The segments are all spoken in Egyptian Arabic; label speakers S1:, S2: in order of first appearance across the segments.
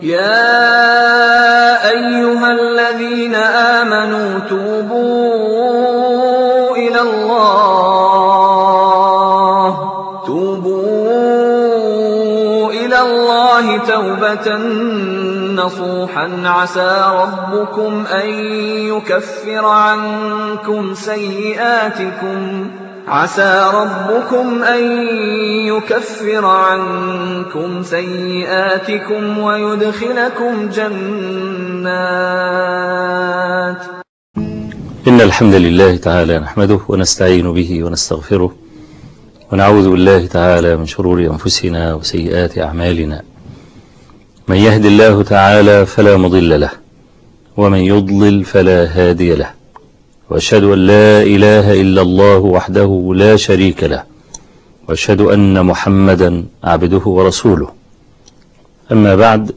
S1: يَا أَيُّهَا الَّذِينَ آمَنُوا تُوبُوا إِلَى اللَّهِ تَوْبَةً نَّصُوحًا عَسَىٰ رَبُّكُمْ أَن يُكَفِّرَ عَنكُمْ سَيِّئَاتِكُمْ وَيُدْخِلَكُمْ جَنَّاتٍ
S2: إن الحمد لله تعالى نحمده ونستعين به ونستغفره ونعوذ بالله تعالى من شرور أنفسنا وسيئات أعمالنا من يهد الله تعالى فلا مضل له ومن يضلل فلا هادي له وأشهد أن لا إله إلا الله وحده لا شريك له وأشهد أن محمدا عبده ورسوله أما بعد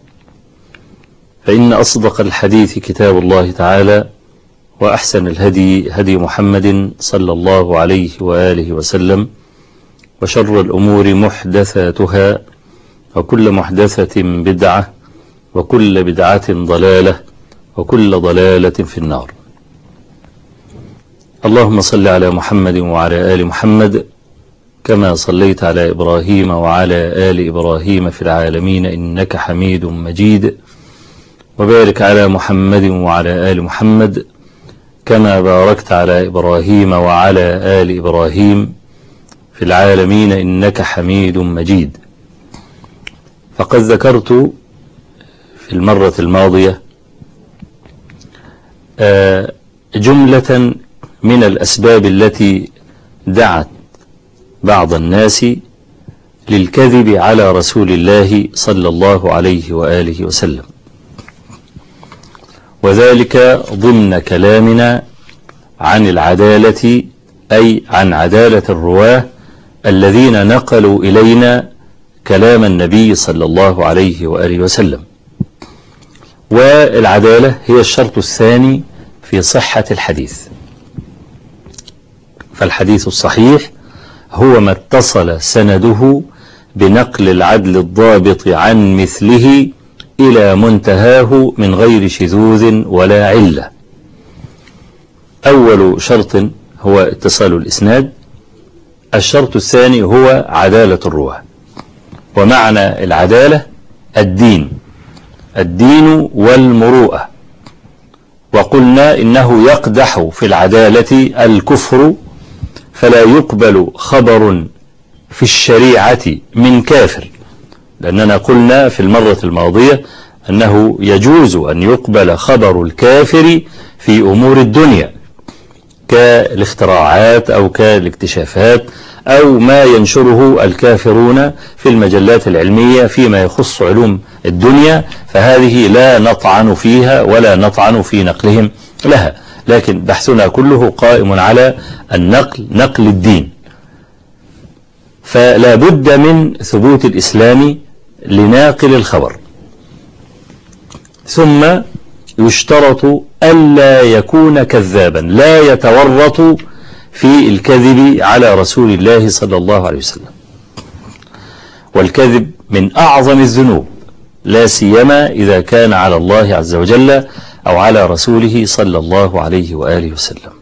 S2: فإن أصدق الحديث كتاب الله تعالى وأحسن الهدي هدي محمد صلى الله عليه وآله وسلم وشر الأمور محدثاتها وكل محدثة بدعة وكل بدعة ضلالة وكل ضلالة في النار اللهم صل على محمد وعلى آل محمد كما صليت على إبراهيم وعلى آل إبراهيم في العالمين إنك حميد مجيد وبارك على محمد وعلى آل محمد كما باركت على إبراهيم وعلى آل إبراهيم في العالمين إنك حميد مجيد فقد ذكرت في المرة الماضية جملة من الأسباب التي دعت بعض الناس للكذب على رسول الله صلى الله عليه وآله وسلم وذلك ضمن كلامنا عن العدالة أي عن عدالة الرواه الذين نقلوا إلينا كلام النبي صلى الله عليه وآله وسلم والعدالة هي الشرط الثاني في صحة الحديث فالحديث الصحيح هو ما اتصل سنده بنقل العدل الضابط عن مثله إلى منتهاه من غير شذوذ ولا علة أول شرط هو اتصال الإسناد الشرط الثاني هو عدالة الرواه ومعنى العدالة الدين الدين والمروءة وقلنا إنه يقدح في العدالة الكفر فلا يقبل خبر في الشريعة من كافر لأننا قلنا في المرة الماضية أنه يجوز أن يقبل خبر الكافر في أمور الدنيا كالاختراعات أو كالاكتشافات أو ما ينشره الكافرون في المجلات العلمية فيما يخص علوم الدنيا فهذه لا نطعن فيها ولا نطعن في نقلهم لها لكن بحثنا كله قائم على النقل نقل الدين فلا بد من ثبوت الإسلام لناقل الخبر ثم يشترط ألا يكون كذابا لا يتورط في الكذب على رسول الله صلى الله عليه وسلم والكذب من أعظم الذنوب لا سيما إذا كان على الله عز وجل أو على رسوله صلى الله عليه وآله وسلم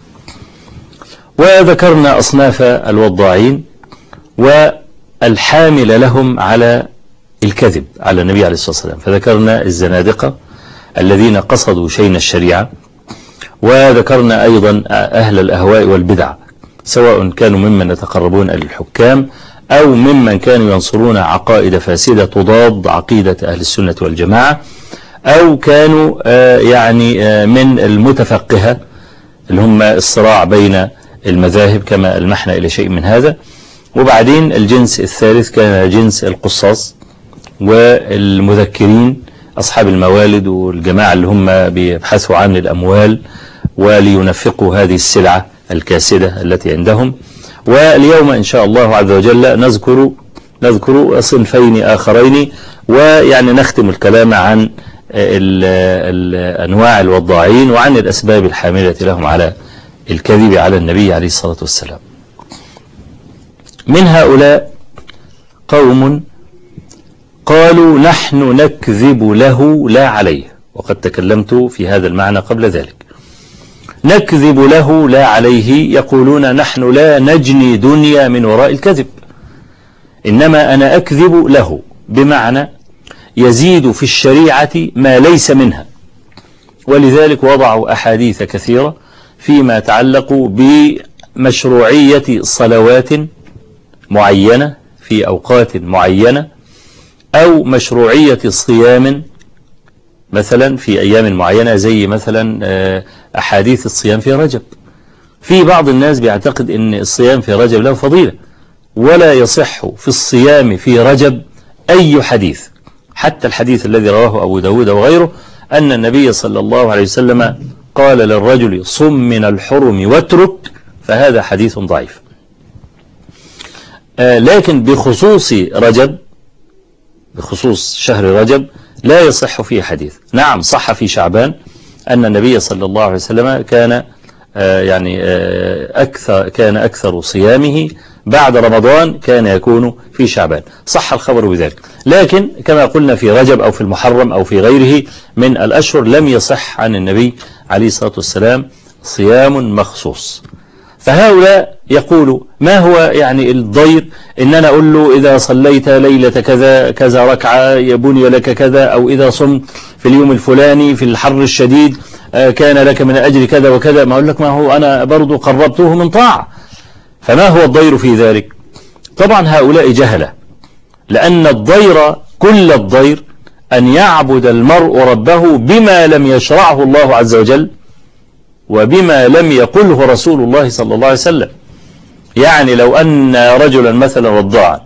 S2: وذكرنا أصناف الوضاعين والحامل لهم على الكذب على النبي عليه الصلاة والسلام فذكرنا الزنادقة الذين قصدوا شين الشريعة وذكرنا أيضا أهل الأهواء والبدع سواء كانوا ممن يتقربون إلى الحكام أو ممن كانوا ينصرون عقائد فاسدة تضاد عقيدة أهل السنة والجماعة أو كانوا يعني من المتفقهة اللي هم الصراع بين المذاهب كما المحنا إلى شيء من هذا وبعدين الجنس الثالث كان جنس القصاص والمذكرين أصحاب الموالد والجماعة اللي هم بيبحثوا عن الأموال ولينفقوا هذه السلعة الكاسدة التي عندهم واليوم إن شاء الله عز وجل نذكر نذكر صنفين آخرين ويعني نختم الكلام عن الأنواع الوضاعين وعن الأسباب الحاملة لهم على الكذب على النبي عليه الصلاة والسلام من هؤلاء قوم قالوا نحن نكذب له لا عليه وقد تكلمت في هذا المعنى قبل ذلك نكذب له لا عليه يقولون نحن لا نجني دنيا من وراء الكذب إنما أنا أكذب له بمعنى يزيد في الشريعة ما ليس منها ولذلك وضعوا أحاديث كثيرة فيما يتعلق بمشروعية صلوات معينة في أوقات معينة أو مشروعية صيام مثلا في أيام معينة زي مثلا آه، أحاديث الصيام في رجب في بعض الناس بيعتقد أن الصيام في رجب له فضيلة ولا يصح في الصيام في رجب أي حديث حتى الحديث الذي رواه أبو داود وغيره أن النبي صلى الله عليه وسلم قال للرجل صم من الحرم واترك فهذا حديث ضعيف آه، لكن بخصوص رجب بخصوص شهر رجب لا يصح فيه حديث نعم صح في شعبان أن النبي صلى الله عليه وسلم كان آه، يعني آه، أكثر كان أكثر صيامه بعد رمضان كان يكون في شعبان صح الخبر بذلك لكن كما قلنا في رجب أو في المحرم أو في غيره من الأشهر لم يصح عن النبي عليه الصلاة والسلام صيام مخصوص فهؤلاء يقولوا ما هو يعني الضير إن أنا أقول له إذا صليت ليلة كذا كذا ركعة يبني لك كذا أو إذا صمت في اليوم الفلاني في الحر الشديد آه، كان لك من أجل كذا وكذا ما أقول لك ما هو أنا برضو قربته من طاعة فما هو الضير في ذلك طبعا هؤلاء جهلة لأن الضير كل الضير أن يعبد المرء ربه بما لم يشرعه الله عز وجل وبما لم يقله رسول الله صلى الله عليه وسلم يعني لو أن رجلا مثلا رضاعا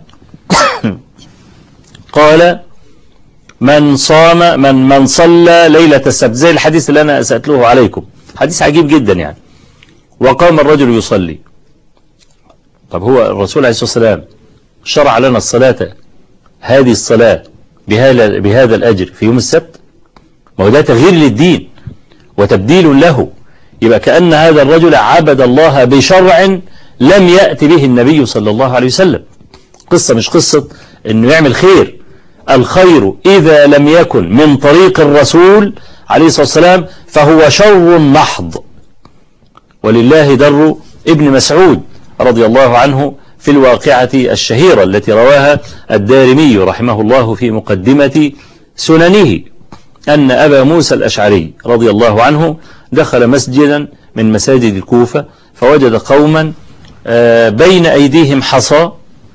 S2: قال من صام من من صلى ليلة السبت زي الحديث اللي أنا سأتلوه عليكم حديث عجيب جدا يعني وقام الرجل يصلي طب هو الرسول عليه الصلاة والسلام شرع لنا الصلاة هذه الصلاة بهذا, بهذا الأجر في يوم السبت ما هو ده تغيير للدين وتبديل له يبقى كأن هذا الرجل عبد الله بشرع لم يأتي به النبي صلى الله عليه وسلم قصة مش قصة انه يعمل خير الخير إذا لم يكن من طريق الرسول عليه الصلاة والسلام فهو شر محض ولله در ابن مسعود رضي الله عنه في الواقعة الشهيرة التي رواها الدارمي رحمه الله في مقدمة سننه أن أبا موسى الأشعري رضي الله عنه دخل مسجدا من مساجد الكوفة فوجد قوما آه، بين أيديهم حصى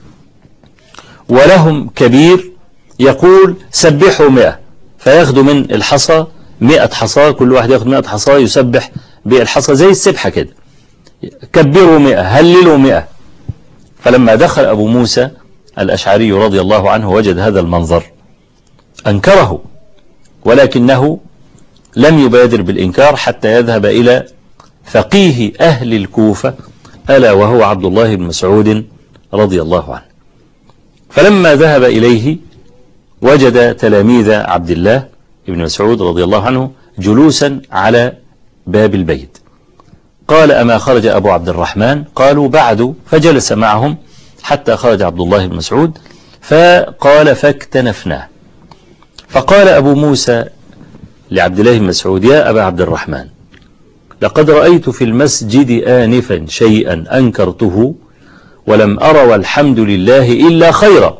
S2: ولهم كبير يقول سبحوا مئة فياخدوا من الحصى مئة حصى كل واحد ياخد مئة حصى يسبح بالحصى زي السبحة كده كبروا مئة هللوا مئة فلما دخل أبو موسى الأشعري رضي الله عنه وجد هذا المنظر أنكره ولكنه لم يبادر بالإنكار حتى يذهب إلى فقيه أهل الكوفة ألا وهو عبد الله بن مسعود رضي الله عنه فلما ذهب إليه وجد تلاميذ عبد الله بن مسعود رضي الله عنه جلوسا على باب البيت قال أما خرج أبو عبد الرحمن قالوا بعد فجلس معهم حتى خرج عبد الله بن مسعود فقال فاكتنفناه فقال أبو موسى لعبد الله بن مسعود يا أبا عبد الرحمن لقد رأيت في المسجد آنفا شيئا أنكرته ولم أرى والحمد لله إلا خيرا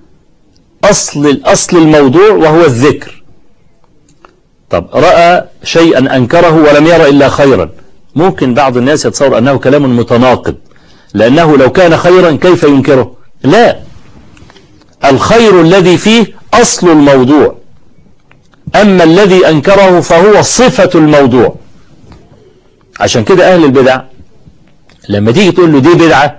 S2: أصل الأصل الموضوع وهو الذكر طب رأى شيئا أنكره ولم يرى إلا خيرا ممكن بعض الناس يتصور أنه كلام متناقض لأنه لو كان خيرا كيف ينكره لا الخير الذي فيه أصل الموضوع أما الذي أنكره فهو صفة الموضوع عشان كده أهل البدع لما تيجي تقول له دي بدعة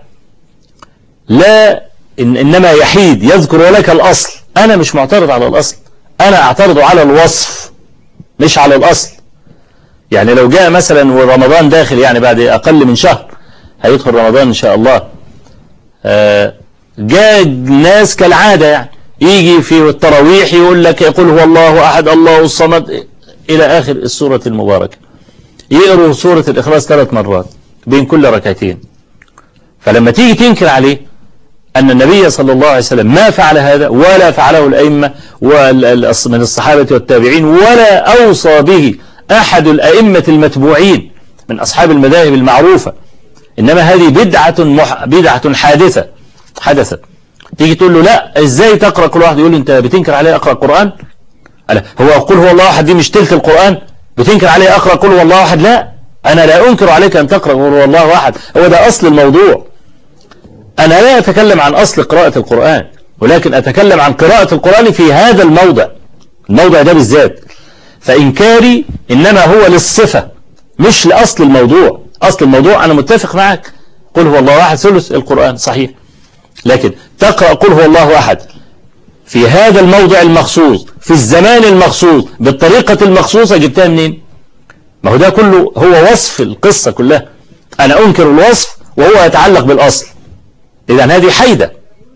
S2: لا إن إنما يحيد يذكر لك الأصل أنا مش معترض على الأصل أنا أعترض على الوصف مش على الأصل يعني لو جاء مثلا ورمضان داخل يعني بعد أقل من شهر هيدخل رمضان إن شاء الله آه، جاء ناس كالعادة يعني يجي في التراويح يقول لك يقول هو الله أحد الله الصمد إلى آخر السورة المباركة يقروا سورة الإخلاص ثلاث مرات بين كل ركعتين فلما تيجي تنكر عليه أن النبي صلى الله عليه وسلم ما فعل هذا ولا فعله الأئمة من الصحابة والتابعين ولا أوصى به أحد الأئمة المتبوعين من أصحاب المذاهب المعروفة إنما هذه بدعة مح... بدعة حادثة حدثت تيجي تقول له لا ازاي تقرأ كل واحد يقول لي انت بتنكر عليه اقرأ القرآن هو قل هو الله احد دي مش تلك القرآن بتنكر عليه اقرأ قل هو الله احد لا انا لا انكر عليك ان تقرأ قل هو الله احد هو ده اصل الموضوع انا لا اتكلم عن اصل قراءة القرآن ولكن اتكلم عن قراءة القرآن في هذا الموضع الموضع ده بالذات فإنكاري إنما هو للصفة مش لأصل الموضوع أصل الموضوع أنا متفق معك قل هو الله أحد ثلث القرآن صحيح لكن تقرأ قل هو الله أحد في هذا الموضع المخصوص في الزمان المخصوص بالطريقة المخصوصة جبتها منين ما هو ده كله هو وصف القصة كلها أنا أنكر الوصف وهو يتعلق بالأصل إذا هذه حيدة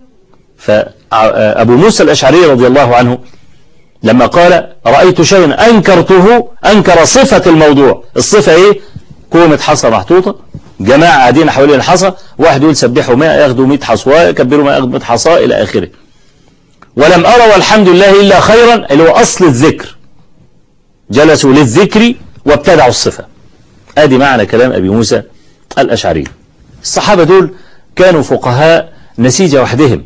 S2: فأبو موسى الأشعري رضي الله عنه لما قال رأيت شيئا أنكرته أنكر صفة الموضوع الصفة إيه كومة حصى محطوطة جماعة قاعدين حوالين الحصى واحد يقول سبحوا 100 ياخدوا 100 حصوى يكبروا 100 حصى إلى آخره ولم أرى والحمد لله إلا خيرا اللي هو أصل الذكر جلسوا للذكر وابتدعوا الصفة ادي معنى كلام أبي موسى الأشعري الصحابة دول كانوا فقهاء نسيج وحدهم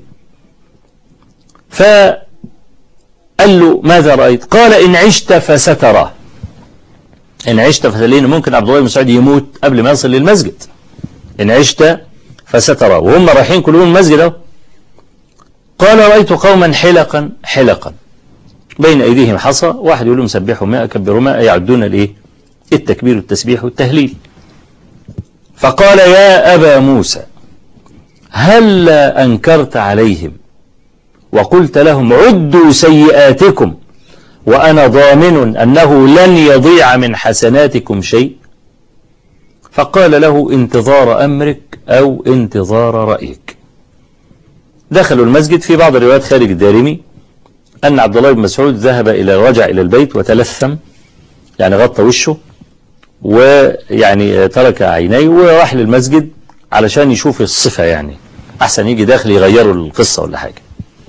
S2: فقال له ماذا رأيت قال إن عشت فسترى إن عشت فلين ممكن عبد الله بن مسعود يموت قبل ما يصل للمسجد إن عشت فسترى وهم رايحين كلهم المسجد اهو قال رأيت قوما حلقا حلقا بين أيديهم حصى واحد يقول لهم سبحوا ماء كبروا ماء يعدون الإيه التكبير والتسبيح والتهليل فقال يا أبا موسى هل أنكرت عليهم وقلت لهم عدوا سيئاتكم وأنا ضامن أنه لن يضيع من حسناتكم شيء فقال له انتظار أمرك أو انتظار رأيك دخلوا المسجد في بعض الروايات خارج الدارمي أن عبد الله بن مسعود ذهب إلى رجع إلى البيت وتلثم يعني غطى وشه ويعني ترك عينيه وراح للمسجد علشان يشوف الصفة يعني أحسن يجي داخل يغيروا القصة ولا حاجة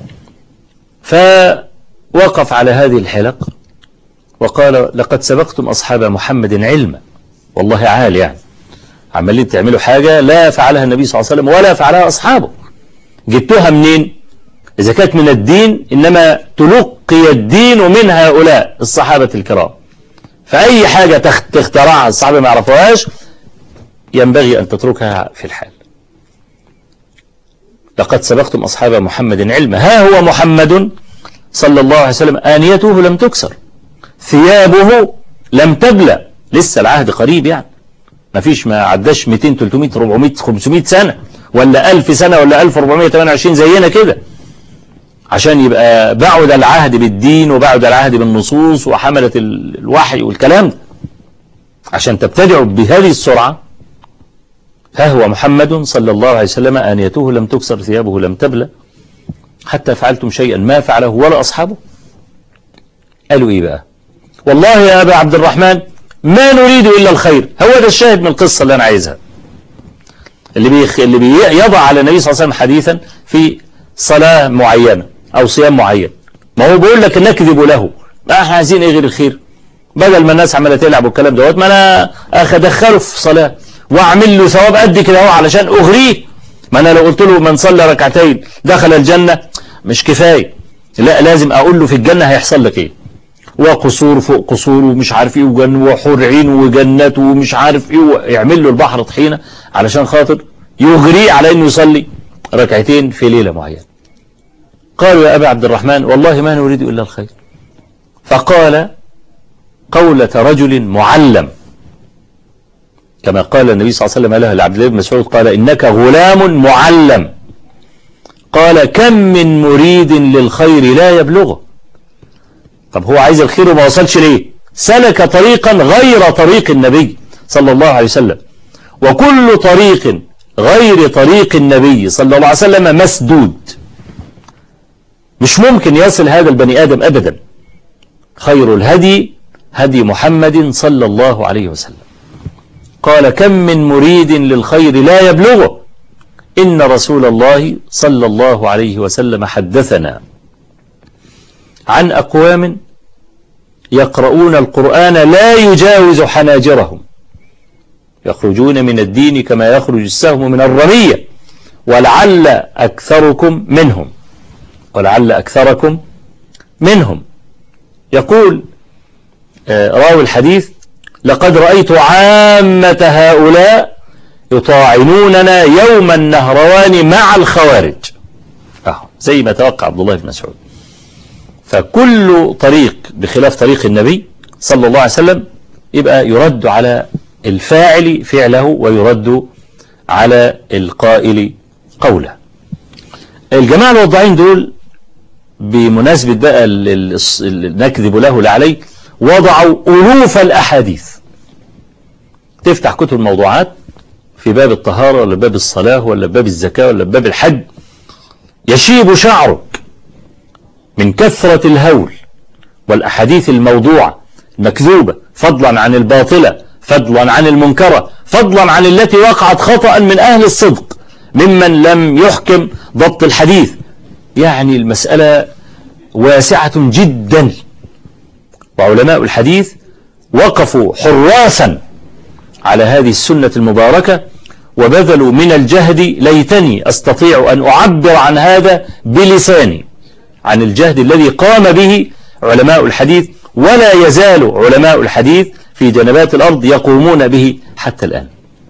S2: فوقف على هذه الحلق وقال لقد سبقتم أصحاب محمد علما والله عال يعني عمالين تعملوا حاجة لا فعلها النبي صلى الله عليه وسلم ولا فعلها أصحابه جبتوها منين إذا كانت من الدين إنما تلقي الدين من هؤلاء الصحابة الكرام فأي حاجة تخترعها الصحابة ما يعرفوهاش ينبغي أن تتركها في الحال لقد سبقتم أصحاب محمد علما ها هو محمد صلى الله عليه وسلم آنيته لم تكسر ثيابه لم تبلى لسه العهد قريب يعني ما فيش ما عداش 200 300 400 500 سنة ولا 1000 سنة ولا 1428 زينا كده عشان يبقى بعد العهد بالدين وبعد العهد بالنصوص وحملة الوحي والكلام ده عشان تبتدعوا بهذه السرعة ها هو محمد صلى الله عليه وسلم آنيته لم تكسر ثيابه لم تبلى حتى فعلتم شيئا ما فعله ولا أصحابه قالوا إيه بقى والله يا أبا عبد الرحمن ما نريد إلا الخير هو ده الشاهد من القصة اللي أنا عايزها اللي بيخ... اللي بيضع على النبي صلى الله عليه وسلم حديثا في صلاة معينة أو صيام معين ما هو بيقول لك نكذب له ما احنا عايزين ايه غير الخير بدل ما الناس عماله تلعب والكلام دوت ما انا ادخله في صلاه واعمل له ثواب قد كده اهو علشان اغريه ما انا لو قلت له من صلى ركعتين دخل الجنه مش كفايه لا لازم اقول له في الجنه هيحصل لك ايه وقصور فوق قصور ومش عارف ايه وجن وحور عين وجنات ومش عارف ايه ويعمل له البحر طحينه علشان خاطر يغريه على انه يصلي ركعتين في ليله معينه قالوا يا أبا عبد الرحمن والله ما نريد إلا الخير فقال قولة رجل معلم كما قال النبي صلى الله عليه وسلم له لعبد الله بن مسعود قال إنك غلام معلم قال كم من مريد للخير لا يبلغه طب هو عايز الخير وما وصلش ليه سلك طريقا غير طريق النبي صلى الله عليه وسلم وكل طريق غير طريق النبي صلى الله عليه وسلم مسدود مش ممكن يصل هذا البني آدم أبدا خير الهدي هدي محمد صلى الله عليه وسلم قال كم من مريد للخير لا يبلغه إن رسول الله صلى الله عليه وسلم حدثنا عن أقوام يقرؤون القرآن لا يجاوز حناجرهم يخرجون من الدين كما يخرج السهم من الرمية ولعل أكثركم منهم ولعل أكثركم منهم يقول آه، راوي الحديث لقد رأيت عامة هؤلاء يطاعنوننا يوم النهروان مع الخوارج أهو زي ما توقع عبد الله بن مسعود فكل طريق بخلاف طريق النبي صلى الله عليه وسلم يبقى يرد على الفاعل فعله ويرد على القائل قوله الجماعة الوضعين دول بمناسبة بقى نكذب له لعليه وضعوا ألوف الأحاديث تفتح كتب الموضوعات في باب الطهارة ولا باب الصلاة ولا باب الزكاة ولا باب الحج يشيب شعرك من كثرة الهول والأحاديث الموضوعة المكذوبة فضلا عن الباطلة فضلا عن المنكرة فضلا عن التي وقعت خطأ من أهل الصدق ممن لم يحكم ضبط الحديث يعني المسألة واسعة جدا وعلماء الحديث وقفوا حراسا على هذه السنة المباركة وبذلوا من الجهد ليتني أستطيع أن أعبر عن هذا بلساني عن الجهد الذي قام به علماء الحديث ولا يزال علماء الحديث في جنبات الأرض يقومون به حتى الآن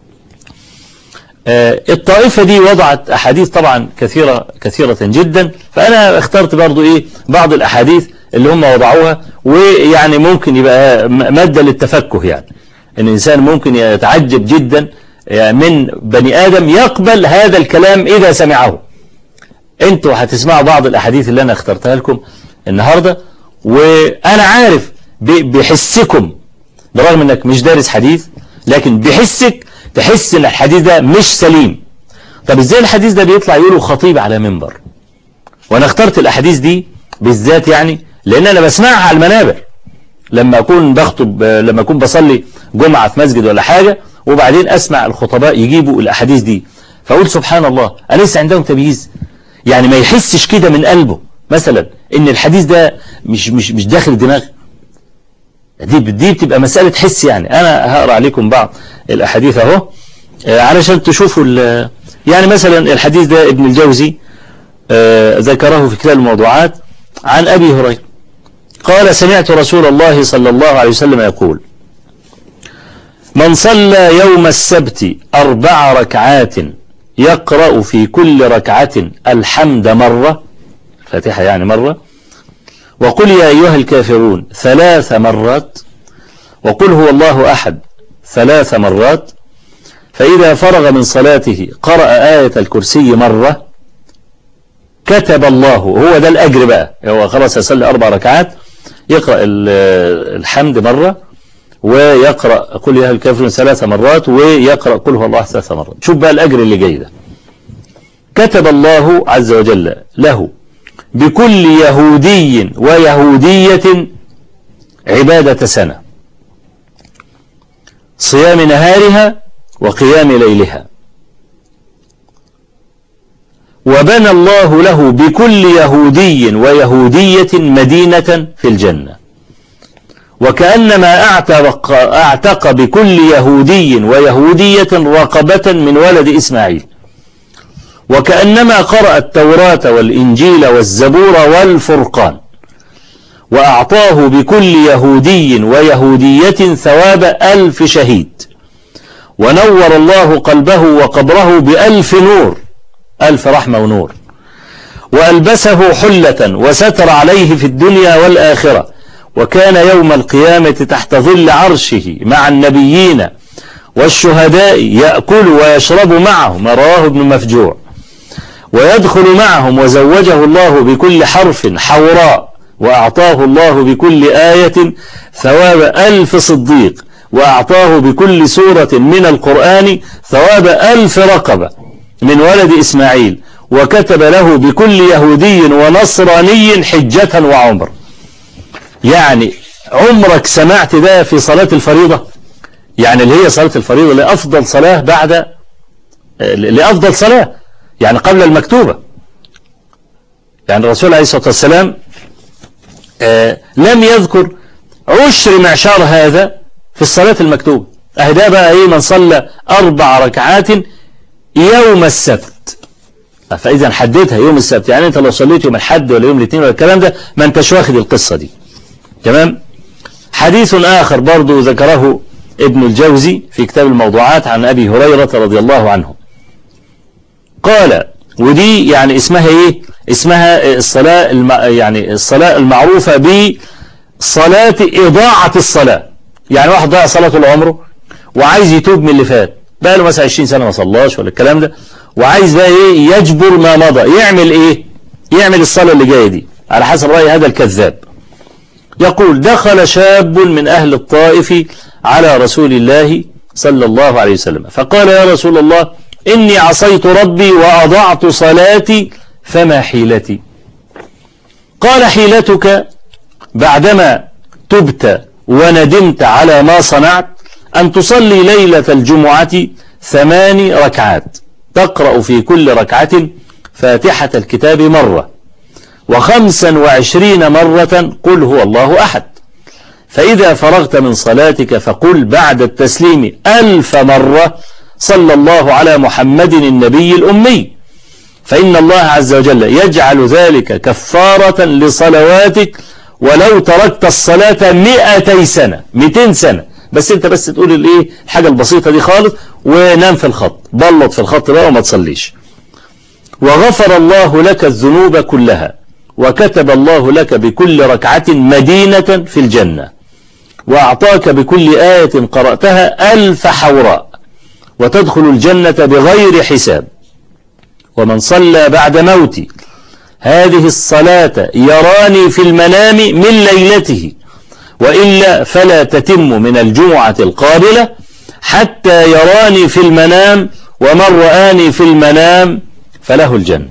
S2: آه، الطائفة دي وضعت أحاديث طبعا كثيرة كثيرة جدا فأنا اخترت برضو إيه بعض الأحاديث اللي هم وضعوها ويعني ممكن يبقى مادة للتفكه يعني ان الانسان ممكن يتعجب جدا من بني ادم يقبل هذا الكلام اذا سمعه انتوا هتسمعوا بعض الاحاديث اللي انا اخترتها لكم النهاردة وانا عارف بحسكم برغم انك مش دارس حديث لكن بحسك تحس ان الحديث ده مش سليم طب ازاي الحديث ده بيطلع يقوله خطيب على منبر وانا اخترت الاحاديث دي بالذات يعني لان انا بسمعها على المنابر لما اكون بخطب لما اكون بصلي جمعة في مسجد ولا حاجة وبعدين اسمع الخطباء يجيبوا الاحاديث دي فاقول سبحان الله أليس عندهم تمييز يعني ما يحسش كده من قلبه مثلا ان الحديث ده مش مش مش داخل الدماغ دي دي بتبقى مسألة حس يعني انا هقرا عليكم بعض الاحاديث اهو آه، علشان تشوفوا يعني مثلا الحديث ده ابن الجوزي آه، ذكره في كتاب الموضوعات عن أبي هريرة قال سمعت رسول الله صلى الله عليه وسلم يقول من صلى يوم السبت أربع ركعات يقرأ في كل ركعة الحمد مرة فاتحة يعني مرة وقل يا أيها الكافرون ثلاث مرات وقل هو الله أحد ثلاث مرات فإذا فرغ من صلاته قرأ آية الكرسي مرة كتب الله هو ده الأجر بقى هو خلاص يصلي أربع ركعات يقرأ الحمد مرة ويقرأ قل يا الكافرون ثلاث مرات ويقرأ قل هو الله ثلاث مرات شوف بقى الأجر اللي جاي ده كتب الله عز وجل له بكل يهودي ويهودية عبادة سنة صيام نهارها وقيام ليلها وبنى الله له بكل يهودي ويهودية مدينة في الجنة وكأنما أعتق, أعتق بكل يهودي ويهودية رقبة من ولد إسماعيل وكأنما قرأ التوراة والإنجيل والزبور والفرقان وأعطاه بكل يهودي ويهودية ثواب ألف شهيد ونور الله قلبه وقبره بألف نور ألف رحمة ونور وألبسه حلة وستر عليه في الدنيا والآخرة وكان يوم القيامة تحت ظل عرشه مع النبيين والشهداء يأكل ويشرب معهم رواه ابن مفجوع ويدخل معهم وزوجه الله بكل حرف حوراء وأعطاه الله بكل آية ثواب ألف صديق وأعطاه بكل سورة من القرآن ثواب ألف رقبة من ولد إسماعيل وكتب له بكل يهودي ونصراني حجة وعمر يعني عمرك سمعت ده في صلاة الفريضة يعني اللي هي صلاة الفريضة لأفضل صلاة بعد لأفضل صلاة يعني قبل المكتوبة يعني الرسول عليه الصلاة والسلام آه لم يذكر عشر معشار هذا في الصلاة المكتوبة أهدا بقى إيه من صلى أربع ركعات يوم السبت فإذا حددها يوم السبت يعني أنت لو صليت يوم الحد ولا يوم الاثنين ولا الكلام ده ما أنتش واخد القصة دي تمام حديث آخر برضو ذكره ابن الجوزي في كتاب الموضوعات عن أبي هريرة رضي الله عنه قال ودي يعني اسمها ايه اسمها الصلاة الم... يعني الصلاة المعروفة بصلاة إضاعة الصلاة يعني واحد ضيع صلاة طول عمره وعايز يتوب من اللي فات بقى له مثلا 20 سنة ما صلاش ولا الكلام ده وعايز بقى ايه يجبر ما مضى يعمل ايه يعمل الصلاة اللي جاية دي على حسب رأي هذا الكذاب يقول دخل شاب من أهل الطائف على رسول الله صلى الله عليه وسلم فقال يا رسول الله إني عصيت ربي وأضعت صلاتي فما حيلتي قال حيلتك بعدما تبت وندمت على ما صنعت أن تصلي ليلة الجمعة ثمان ركعات تقرأ في كل ركعة فاتحة الكتاب مرة وخمسا وعشرين مرة قل هو الله أحد فإذا فرغت من صلاتك فقل بعد التسليم ألف مرة صلى الله على محمد النبي الأمي فإن الله عز وجل يجعل ذلك كفارة لصلواتك ولو تركت الصلاة مئتي سنة مئتين سنة بس انت بس تقول الايه الحاجة البسيطة دي خالص ونام في الخط بلط في الخط بقى وما تصليش وغفر الله لك الذنوب كلها وكتب الله لك بكل ركعة مدينة في الجنة وأعطاك بكل آية قرأتها ألف حوراء وتدخل الجنة بغير حساب ومن صلى بعد موتي هذه الصلاة يراني في المنام من ليلته وإلا فلا تتم من الجمعة القابلة حتى يراني في المنام ومن رآني في المنام فله الجنة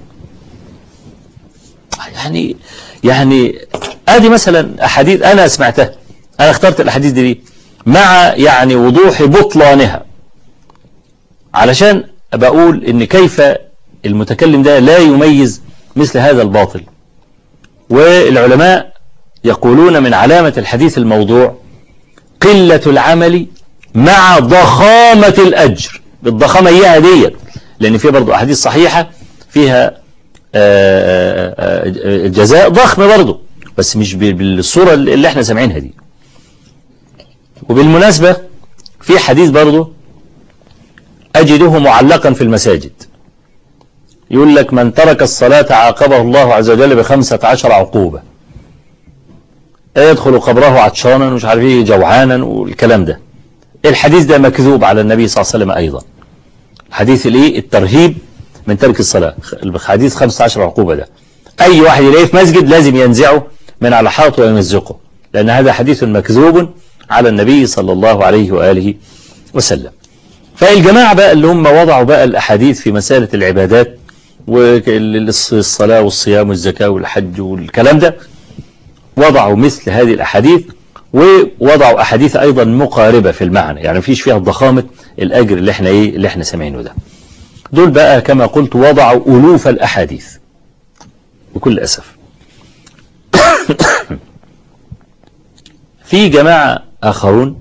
S2: يعني يعني ادي مثلا احاديث انا سمعتها انا اخترت الاحاديث دي مع يعني وضوح بطلانها علشان بقول ان كيف المتكلم ده لا يميز مثل هذا الباطل والعلماء يقولون من علامة الحديث الموضوع قلة العمل مع ضخامة الأجر بالضخامة إياها ديت لأن في برضو أحاديث صحيحة فيها جزاء ضخم برضو بس مش بالصورة اللي احنا سامعينها دي وبالمناسبة في حديث برضو أجده معلقا في المساجد يقول لك من ترك الصلاة عاقبه الله عز وجل بخمسة عشر عقوبة يدخل قبره عطشانا ومش عارف ايه جوعانا والكلام ده الحديث ده مكذوب على النبي صلى الله عليه وسلم أيضا حديث الايه الترهيب من ترك الصلاة الحديث 15 عقوبة ده أي واحد يلاقيه في مسجد لازم ينزعه من على حاط ويمزقه لأن هذا حديث مكذوب على النبي صلى الله عليه وآله وسلم فالجماعة بقى اللي هم وضعوا بقى الأحاديث في مسألة العبادات والصلاة والصيام والزكاة والحج والكلام ده وضعوا مثل هذه الأحاديث ووضعوا أحاديث أيضا مقاربة في المعنى يعني مفيش فيها ضخامة الأجر اللي احنا ايه اللي احنا سامعينه ده دول بقى كما قلت وضعوا ألوف الأحاديث بكل أسف في جماعة آخرون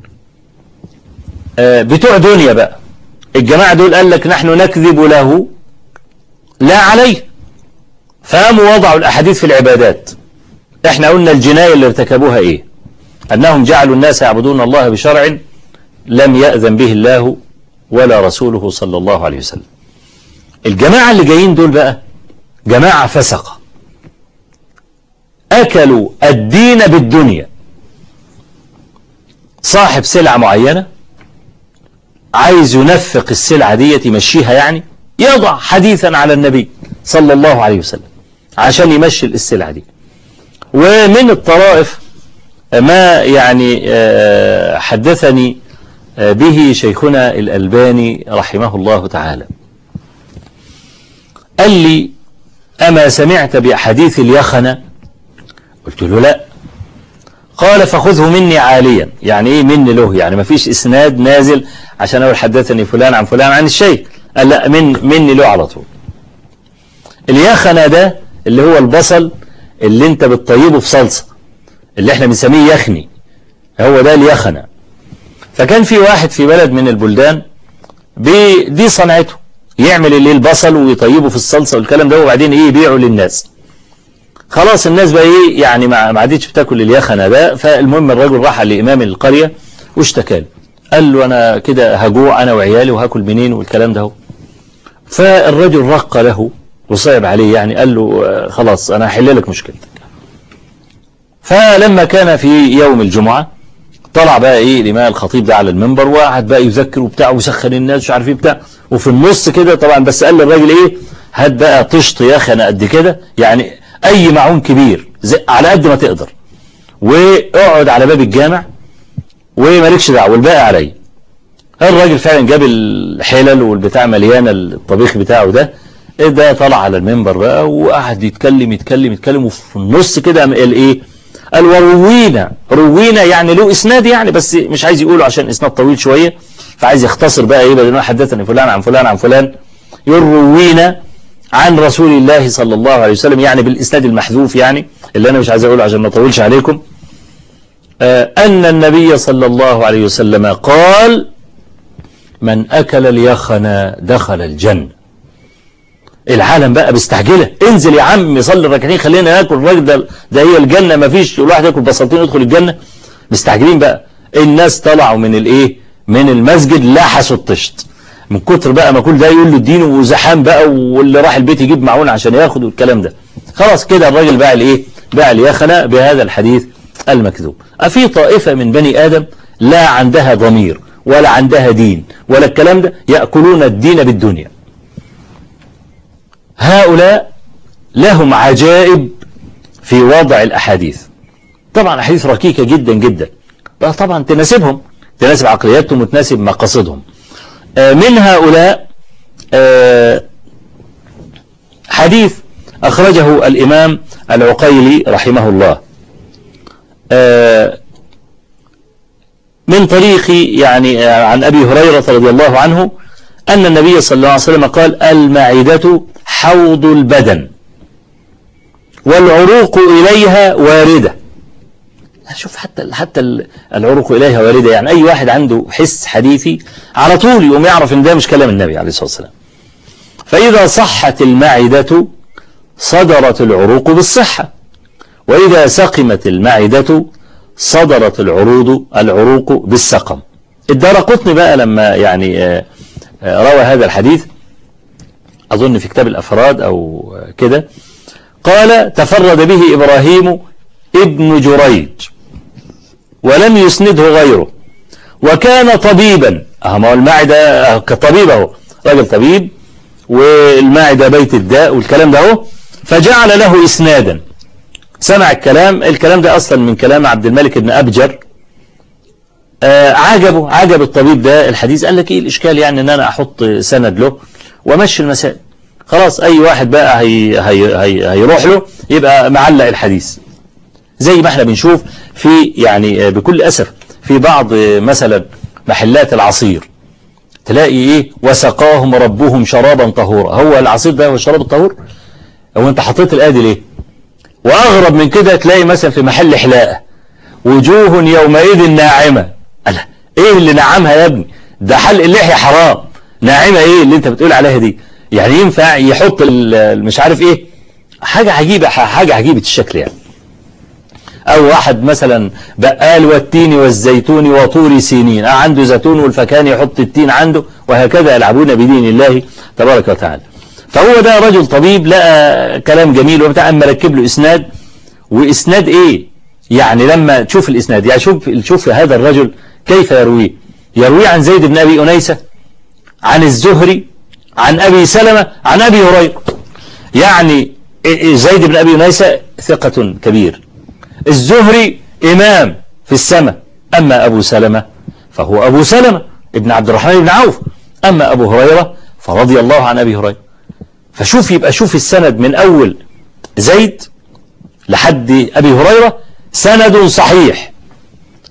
S2: بتوع دنيا بقى الجماعة دول قال لك نحن نكذب له لا عليه فقاموا وضعوا الأحاديث في العبادات احنا قلنا الجناية اللي ارتكبوها ايه أنهم جعلوا الناس يعبدون الله بشرع لم يأذن به الله ولا رسوله صلى الله عليه وسلم الجماعة اللي جايين دول بقى جماعة فسقة أكلوا الدين بالدنيا صاحب سلعة معينة عايز ينفق السلعة دي يمشيها يعني يضع حديثا على النبي صلى الله عليه وسلم عشان يمشي السلعة دي ومن الطرائف ما يعني حدثني به شيخنا الألباني رحمه الله تعالى قال لي أما سمعت بحديث اليخنة قلت له لا قال فخذه مني عاليا يعني ايه مني له يعني ما فيش اسناد نازل عشان اقول حدثني فلان عن فلان عن الشيخ قال لا من مني له على طول اليخنة ده اللي هو البصل اللي انت بتطيبه في صلصة اللي احنا بنسميه يخني هو ده اليخنة فكان في واحد في بلد من البلدان دي صنعته يعمل اللي البصل ويطيبه في الصلصة والكلام ده وبعدين ايه يبيعه للناس خلاص الناس بقى ايه يعني ما عادتش بتاكل اليخنة ده فالمهم الرجل راح لإمام القرية واشتكى له قال له انا كده هجوع انا وعيالي وهاكل منين والكلام ده فالرجل رق له وصعب عليه يعني قال له خلاص انا هحل لك مشكلتك فلما كان في يوم الجمعة طلع بقى ايه الامام الخطيب ده على المنبر وقعد بقى يذكر وبتاع ويسخن الناس مش عارف ايه بتاع وفي النص كده طبعا بس قال للراجل ايه هات بقى طشط يخنة قد كده يعني اي معون كبير على قد ما تقدر واقعد على باب الجامع ومالكش دعوه والباقي عليا الراجل فعلا جاب الحلل والبتاع مليانه الطبيخ بتاعه ده ده طلع على المنبر بقى وقعد يتكلم يتكلم يتكلم وفي النص كده قال ايه قال وروينا روينا يعني له اسناد يعني بس مش عايز يقوله عشان اسناد طويل شويه فعايز يختصر بقى ايه بدل ما حدثني فلان عن فلان عن فلان يقول روينا عن رسول الله صلى الله عليه وسلم يعني بالاسناد المحذوف يعني اللي انا مش عايز اقوله عشان ما اطولش عليكم أن النبي صلى الله عليه وسلم قال من أكل اليخن دخل الجنة العالم بقى بيستعجله انزل يا عم صلي ركعتين خلينا ناكل الراجل ده ده هي الجنة ما فيش الواحد ياكل بساطين يدخل الجنة مستعجلين بقى الناس طلعوا من الايه من المسجد لحسوا الطشت من كتر بقى ما كل ده يقول له الدين وزحام بقى واللي راح البيت يجيب معون عشان ياخد والكلام ده خلاص كده الراجل باع الايه باع اليخنة بهذا الحديث المكذوب أفي طائفة من بني آدم لا عندها ضمير ولا عندها دين ولا الكلام ده يأكلون الدين بالدنيا هؤلاء لهم عجائب في وضع الأحاديث طبعا أحاديث ركيكة جدا جدا طبعا تناسبهم تناسب عقلياتهم وتناسب مقاصدهم من هؤلاء حديث أخرجه الإمام العقيلي رحمه الله من طريق يعني عن أبي هريرة رضي الله عنه أن النبي صلى الله عليه وسلم قال المعدة حوض البدن والعروق إليها واردة شوف حتى حتى العروق إليها واردة يعني أي واحد عنده حس حديثي على طول يقوم يعرف إن ده مش كلام النبي عليه الصلاة والسلام فإذا صحت المعدة صدرت العروق بالصحة وإذا سقمت المعدة صدرت العروض العروق بالسقم الدار قطني بقى لما يعني روى هذا الحديث أظن في كتاب الأفراد أو كده قال تفرد به إبراهيم ابن جريج ولم يسنده غيره وكان طبيبا أهما المعدة كطبيب اهو راجل طبيب والمعدة بيت الداء والكلام ده اهو فجعل له إسنادا سمع الكلام الكلام ده أصلا من كلام عبد الملك بن أبجر آه عجبه عجب الطبيب ده الحديث قال لك ايه الإشكال يعني ان انا احط سند له وامشي المسائل خلاص اي واحد بقى هي هي هي هيروح له يبقى معلق الحديث زي ما احنا بنشوف في يعني بكل أسف في بعض مثلا محلات العصير تلاقي ايه وسقاهم ربهم شرابا طهورا هو العصير ده هو الشراب الطهور هو انت حطيت الادي ليه واغرب من كده تلاقي مثلا في محل حلاقه وجوه يومئذ ناعمه ألا ايه اللي نعمها يا ابني ده حلق اللحيه حرام ناعمه ايه اللي انت بتقول عليها دي يعني ينفع يحط مش عارف ايه حاجه عجيبه حاجه عجيبه الشكل يعني أو واحد مثلا بقال والتين والزيتون وطور سينين عنده زيتون والفكان يحط التين عنده وهكذا يلعبون بدين الله تبارك وتعالى فهو ده رجل طبيب لقى كلام جميل وبتاع أما ركب له إسناد وإسناد إيه يعني لما تشوف الإسناد يعني شوف, شوف هذا الرجل كيف يرويه يرويه عن زيد بن أبي أنيسة عن الزهري عن أبي سلمة عن أبي هريرة يعني زيد بن أبي أنيسة ثقة كبير الزهري إمام في السماء أما أبو سلمة فهو أبو سلمة ابن عبد الرحمن بن عوف أما أبو هريرة فرضي الله عن أبي هريرة فشوف يبقى شوف السند من أول زيد لحد أبي هريرة سند صحيح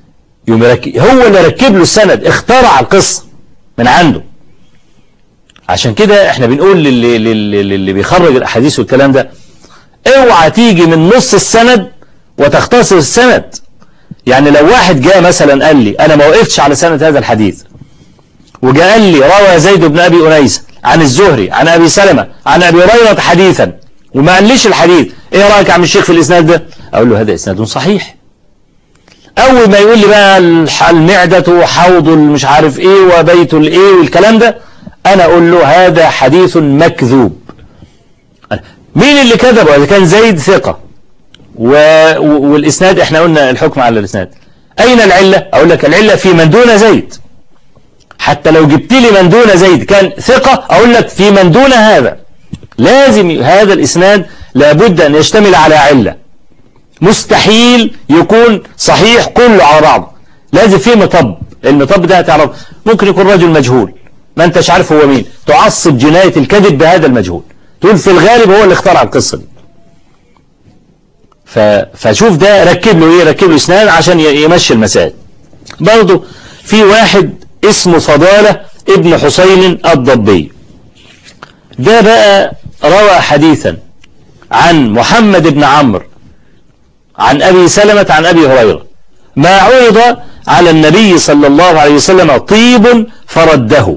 S2: يوم هو اللي ركب له السند اخترع القصة من عنده عشان كده احنا بنقول للي, للي, للي بيخرج الاحاديث والكلام ده اوعى تيجي من نص السند وتختصر السند يعني لو واحد جاء مثلا قال لي انا ما وقفتش على سند هذا الحديث وجاء قال لي روى زيد بن ابي انيس عن الزهري عن ابي سلمة عن ابي هريره حديثا وما قاليش الحديث ايه رايك يا عم الشيخ في الاسناد ده اقول له هذا اسناد صحيح اول ما يقول لي بقى المعدة وحوض مش عارف ايه وبيت الايه والكلام ده انا اقول له هذا حديث مكذوب مين اللي كذبه اذا كان زيد ثقة و... والاسناد احنا قلنا الحكم على الاسناد اين العلة اقول لك العلة في من دون زيد حتى لو جبت لي من دون زيد كان ثقة اقول لك في من دون هذا لازم هذا الاسناد لابد ان يشتمل على علة مستحيل يكون صحيح كله على بعضه لازم فيه مطب المطب ده هتعرف ممكن يكون رجل مجهول ما انتش عارف هو مين تعصب جناية الكذب بهذا المجهول تقول في الغالب هو اللي اخترع القصة دي ف... فشوف ده ركب له ايه ركب له اسنان عشان يمشي المسائل برضه في واحد اسمه فضالة ابن حسين الضبي ده بقى روى حديثا عن محمد بن عمرو عن أبي سلمة عن أبي هريرة ما عرض على النبي صلى الله عليه وسلم طيب فرده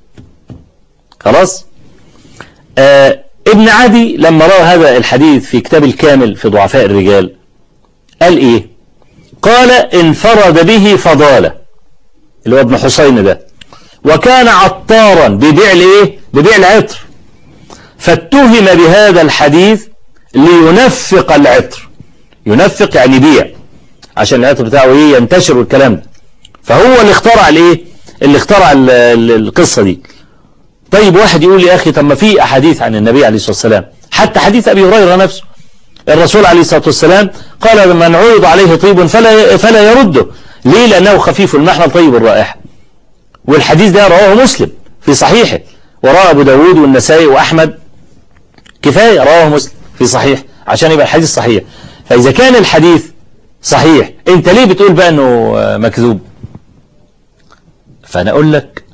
S2: خلاص آه ابن عدي لما روى هذا الحديث في كتاب الكامل في ضعفاء الرجال قال ايه قال انفرد به فضالة اللي هو ابن حسين ده وكان عطارا ببيع الايه ببيع العطر فاتهم بهذا الحديث لينفق العطر ينفق يعني يبيع عشان العطر بتاعه ايه ينتشر والكلام ده فهو اللي اخترع الايه اللي اخترع القصة دي طيب واحد يقول لي اخي طب ما في احاديث عن النبي عليه الصلاة والسلام حتى حديث ابي هريرة نفسه الرسول عليه الصلاة والسلام قال من عرض عليه طيب فلا فلا يرده ليه لانه خفيف المحمل طيب الرائحة والحديث ده رواه مسلم في صحيحه ورواه ابو داود والنسائي واحمد كفاية رواه مسلم في صحيح عشان يبقى الحديث صحيح فإذا كان الحديث صحيح انت ليه بتقول بقى انه مكذوب فانا اقول لك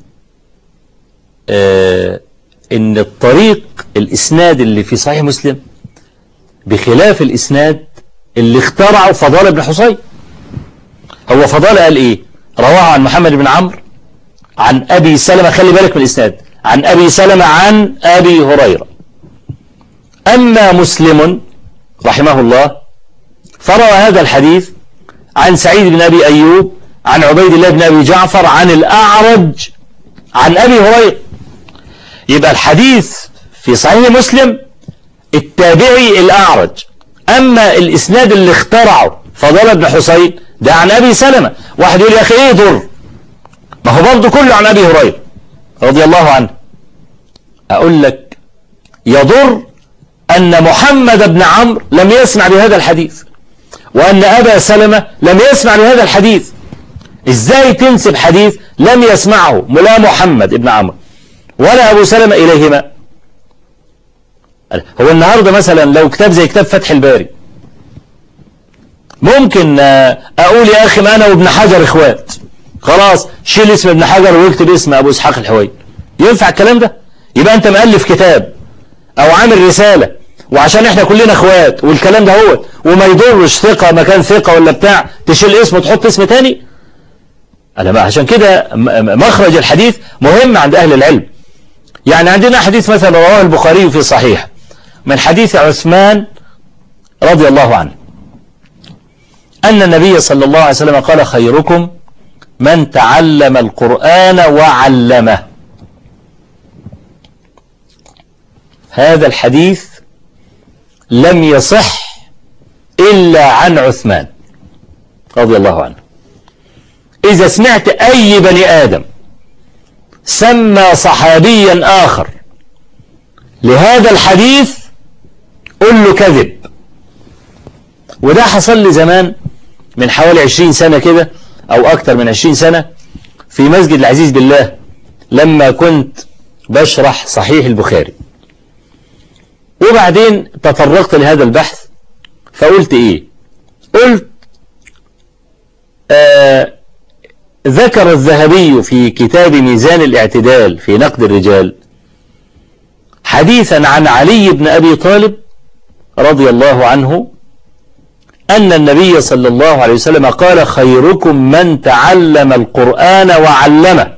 S2: اه ان الطريق الاسناد اللي في صحيح مسلم بخلاف الاسناد اللي اخترعه فضال بن حصين هو فضال قال ايه رواه عن محمد بن عمرو عن ابي سلمة خلي بالك من الاسناد عن ابي سلمة عن ابي هريرة اما مسلم رحمه الله فروى هذا الحديث عن سعيد بن أبي أيوب عن عبيد الله بن أبي جعفر عن الأعرج عن أبي هريرة يبقى الحديث في صحيح مسلم التابعي الأعرج أما الإسناد اللي اخترعه فضل بن حسين ده عن أبي سلمة واحد يقول يا أخي إيه ضر ما هو برضه كله عن أبي هريرة رضي الله عنه أقول لك يضر أن محمد بن عمرو لم يسمع بهذا الحديث وأن أبا سلمة لم يسمع بهذا الحديث إزاي تنسب حديث لم يسمعه لا محمد بن عمرو ولا أبو سلمة إليهما هو النهاردة مثلا لو كتاب زي كتاب فتح الباري ممكن أقول يا أخي ما أنا وابن حجر إخوات خلاص شيل اسم ابن حجر واكتب اسم أبو إسحاق الحوي ينفع الكلام ده يبقى أنت مؤلف كتاب أو عامل رسالة وعشان احنا كلنا اخوات والكلام ده هو وما يضرش ثقة مكان ثقة ولا بتاع تشيل اسم وتحط اسم تاني أنا بقى عشان كده مخرج الحديث مهم عند أهل العلم يعني عندنا حديث مثلا رواه البخاري في صحيح من حديث عثمان رضي الله عنه أن النبي صلى الله عليه وسلم قال خيركم من تعلم القرآن وعلمه هذا الحديث لم يصح إلا عن عثمان رضي الله عنه إذا سمعت أي بني آدم سمى صحابيا آخر لهذا الحديث قل له كذب وده حصل لي زمان من حوالي عشرين سنة كده أو أكتر من عشرين سنة في مسجد العزيز بالله لما كنت بشرح صحيح البخاري وبعدين تطرقت لهذا البحث فقلت ايه قلت آه ذكر الذهبي في كتاب ميزان الاعتدال في نقد الرجال حديثا عن علي بن أبي طالب رضي الله عنه أن النبي صلى الله عليه وسلم قال خيركم من تعلم القرآن وعلمه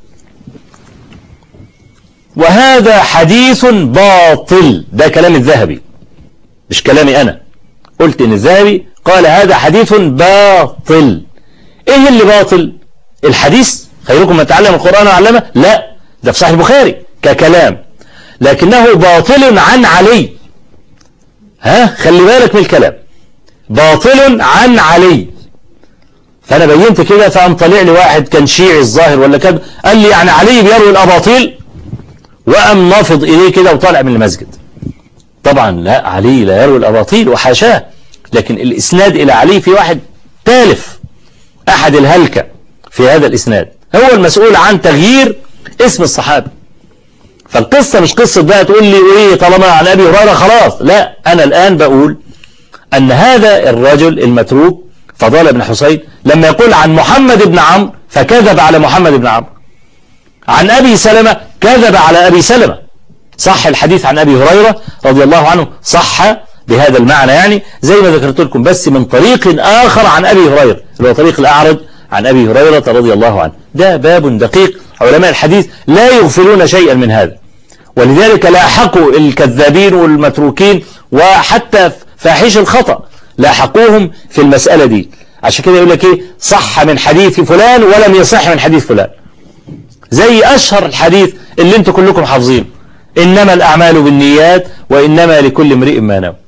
S2: وهذا حديث باطل ده كلام الذهبي مش كلامي أنا قلت إن الذهبي قال هذا حديث باطل إيه اللي باطل الحديث خيركم من تعلم القرآن وعلمه لا ده في صحيح البخاري ككلام لكنه باطل عن علي ها خلي بالك من الكلام باطل عن علي فأنا بينت كده فقام طلع لي واحد كان شيعي الظاهر ولا كده قال لي يعني علي بيروي الأباطيل وقام نافض إليه كده وطالع من المسجد طبعا لا علي لا يروي الأباطيل وحاشاه لكن الإسناد إلى علي في واحد تالف أحد الهلكة في هذا الإسناد هو المسؤول عن تغيير اسم الصحابي فالقصة مش قصة بقى تقول لي ايه طالما عن ابي هريرة خلاص لا انا الان بقول ان هذا الرجل المتروك فضال بن حسين لما يقول عن محمد بن عمرو فكذب على محمد بن عمرو عن ابي سلمة كذب على ابي سلمة صح الحديث عن ابي هريرة رضي الله عنه صح بهذا المعنى يعني زي ما ذكرت لكم بس من طريق آخر عن أبي هريرة اللي هو طريق الأعرج عن أبي هريرة رضي الله عنه ده باب دقيق علماء الحديث لا يغفلون شيئا من هذا ولذلك لاحقوا الكذابين والمتروكين وحتى فاحش الخطأ لاحقوهم في المسألة دي عشان كده يقول لك ايه صح من حديث فلان ولم يصح من حديث فلان زي أشهر الحديث اللي انتم كلكم حافظينه إنما الأعمال بالنيات وإنما لكل امرئ ما نوى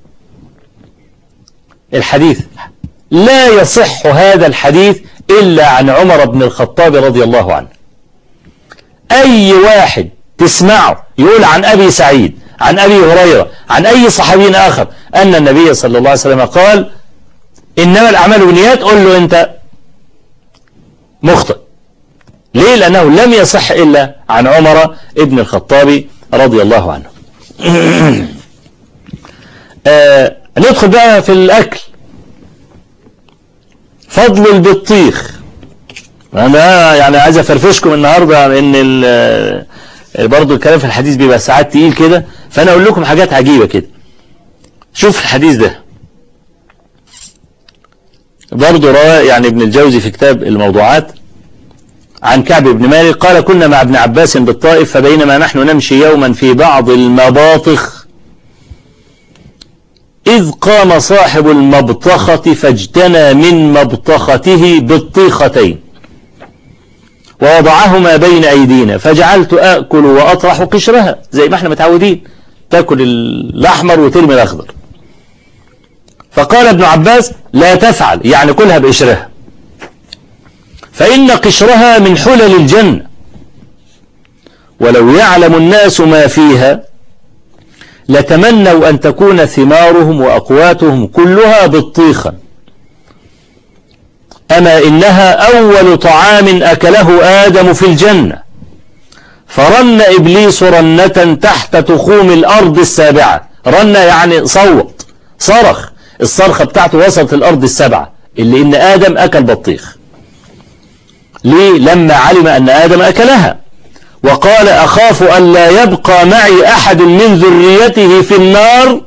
S2: الحديث لا يصح هذا الحديث إلا عن عمر بن الخطاب رضي الله عنه أي واحد تسمعه يقول عن أبي سعيد عن أبي هريرة عن أي صحابي آخر أن النبي صلى الله عليه وسلم قال إنما الأعمال بالنيات قل له أنت مخطئ ليه لأنه لم يصح إلا عن عمر ابن الخطاب رضي الله عنه آه ندخل بقى في الأكل فضل البطيخ أنا يعني عايز أفرفشكم النهاردة إن برضو الكلام في الحديث بيبقى ساعات تقيل كده فأنا أقول لكم حاجات عجيبة كده شوف الحديث ده برضو روى يعني ابن الجوزي في كتاب الموضوعات عن كعب بن مالك قال كنا مع ابن عباس بالطائف فبينما نحن نمشي يوما في بعض المباطخ إذ قام صاحب المبطخة فاجتنى من مبطخته بطيختين ووضعهما بين أيدينا فجعلت أكل وأطرح قشرها زي ما احنا متعودين تأكل الأحمر وترمي الأخضر فقال ابن عباس لا تفعل يعني كلها بقشرها فإن قشرها من حلل الجنة ولو يعلم الناس ما فيها لتمنوا أن تكون ثمارهم وأقواتهم كلها بطيخا أما إنها أول طعام أكله آدم في الجنة فرن إبليس رنة تحت تخوم الأرض السابعة رن يعني صوت صرخ الصرخة بتاعته وصلت الأرض السبعة اللي إن آدم أكل بطيخ ليه لما علم أن آدم أكلها وقال أخاف أن لا يبقى معي أحد من ذريته في النار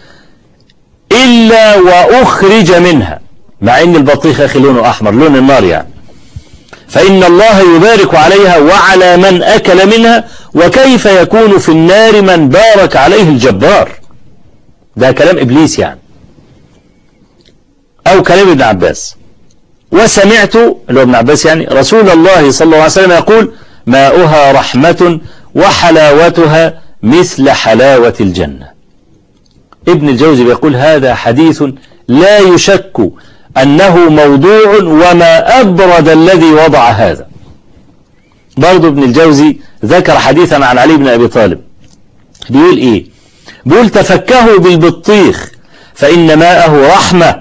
S2: إلا وأخرج منها مع أن البطيخ أخي لونه أحمر لون النار يعني فإن الله يبارك عليها وعلى من أكل منها وكيف يكون في النار من بارك عليه الجبار ده كلام إبليس يعني أو كلام ابن عباس وسمعت اللي هو ابن عباس يعني رسول الله صلى الله عليه وسلم يقول ماؤها رحمة وحلاوتها مثل حلاوة الجنة ابن الجوزي بيقول هذا حديث لا يشك أنه موضوع وما أبرد الذي وضع هذا برضو ابن الجوزي ذكر حديثا عن علي بن أبي طالب بيقول إيه بيقول تفكهوا بالبطيخ فإن ماءه رحمة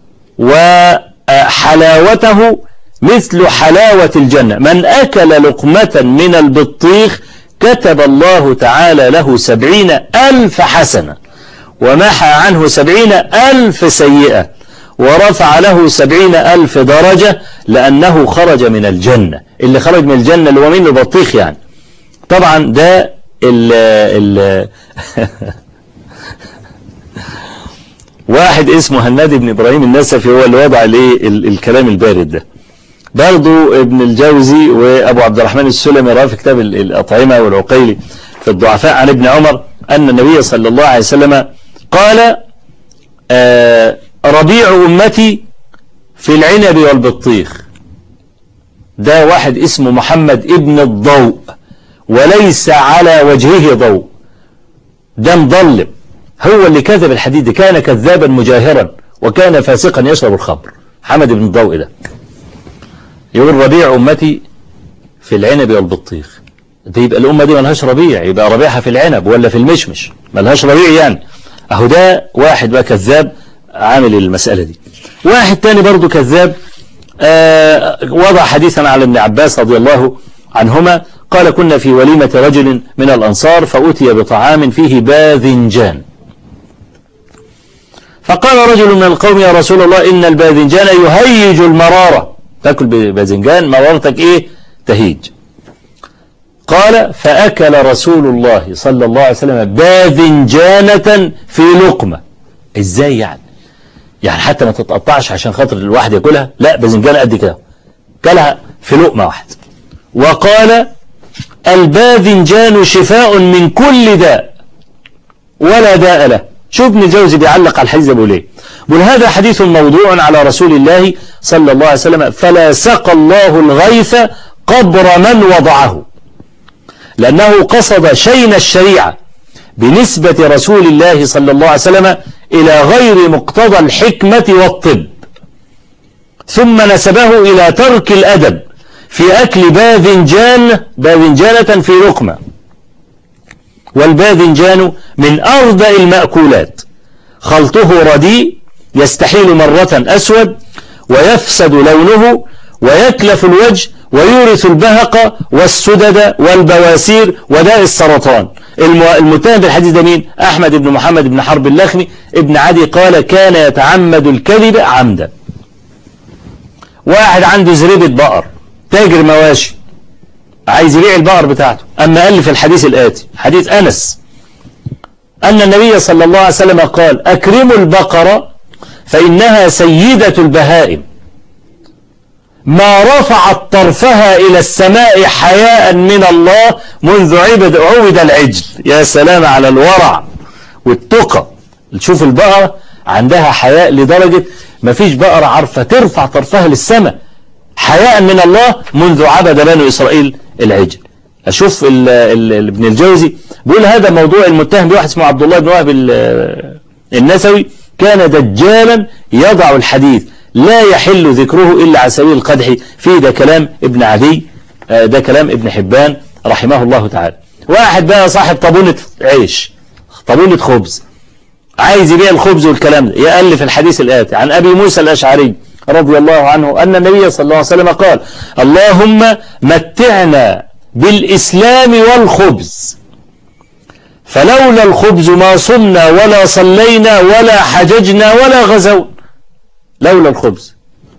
S2: وحلاوته مثل حلاوة الجنة من أكل لقمة من البطيخ كتب الله تعالى له سبعين ألف حسنة ومحى عنه سبعين ألف سيئة ورفع له سبعين ألف درجة لأنه خرج من الجنة اللي خرج من الجنة اللي هو من البطيخ يعني طبعا ده ال ال واحد اسمه هناد بن إبراهيم النسفي هو اللي وضع الايه الكلام البارد ده برضو ابن الجوزي وأبو عبد الرحمن السلمي رأى في كتاب الأطعمة والعقيلي في الضعفاء عن ابن عمر أن النبي صلى الله عليه وسلم قال آه ربيع أمتي في العنب والبطيخ ده واحد اسمه محمد ابن الضوء وليس على وجهه ضوء ده مضلم هو اللي كذب الحديث ده كان كذابا مجاهرا وكان فاسقا يشرب الخمر حمد بن الضوء ده يقول ربيع أمتي في العنب والبطيخ ده يبقى الأمة دي ملهاش ربيع يبقى ربيعها في العنب ولا في المشمش ملهاش ربيع يعني أهو ده واحد بقى كذاب عامل المسألة دي واحد تاني برضو كذاب آه وضع حديثا على ابن عباس رضي الله عنهما قال كنا في وليمة رجل من الأنصار فأتي بطعام فيه باذنجان فقال رجل من القوم يا رسول الله إن الباذنجان يهيج المرارة تأكل باذنجان مرارتك إيه تهيج قال فأكل رسول الله صلى الله عليه وسلم باذنجانة في لقمة إزاي يعني يعني حتى ما تتقطعش عشان خاطر الواحد ياكلها لا باذنجانة قد كده كلها في لقمة واحدة وقال الباذنجان شفاء من كل داء ولا داء له شوف ابن الجوزي بيعلق على الحديث ده بيقول ايه بيقول هذا حديث موضوع على رسول الله صلى الله عليه وسلم فلا سقى الله الغيث قبر من وضعه لأنه قصد شين الشريعة بنسبة رسول الله صلى الله عليه وسلم إلى غير مقتضى الحكمة والطب ثم نسبه إلى ترك الأدب في أكل باذنجان باذنجانة في لقمة والباذنجان من أرضى المأكولات خلطه رديء يستحيل مرة أسود ويفسد لونه ويتلف الوجه ويورث البهق والسدد والبواسير وداء السرطان المتهم بالحديث ده مين أحمد بن محمد بن حرب اللخمي ابن عدي قال كان يتعمد الكذب عمدا واحد عنده زريبة بقر تاجر مواشي عايز يبيع البقر بتاعته أما قال في الحديث الآتي حديث أنس أن النبي صلى الله عليه وسلم قال أكرموا البقرة فإنها سيدة البهائم ما رفعت طرفها إلى السماء حياء من الله منذ عبد عبد العجل يا سلام على الورع والتقى تشوف البقرة عندها حياء لدرجة ما فيش بقرة عارفة ترفع طرفها للسماء حياء من الله منذ عبد بنو إسرائيل العجل أشوف ال ال ابن الجوزي بيقول هذا موضوع المتهم بواحد اسمه عبد الله بن وهب النسوي كان دجالا يضع الحديث لا يحل ذكره إلا على سبيل القدح فيه ده كلام ابن عدي ده كلام ابن حبان رحمه الله تعالى واحد بقى صاحب طابونة عيش طابونة خبز عايز يبيع الخبز والكلام ده يألف الحديث الآتي عن أبي موسى الأشعري رضي الله عنه أن النبي صلى الله عليه وسلم قال اللهم متعنا بالإسلام والخبز فلولا الخبز ما صمنا ولا صلينا ولا حججنا ولا غزونا لولا الخبز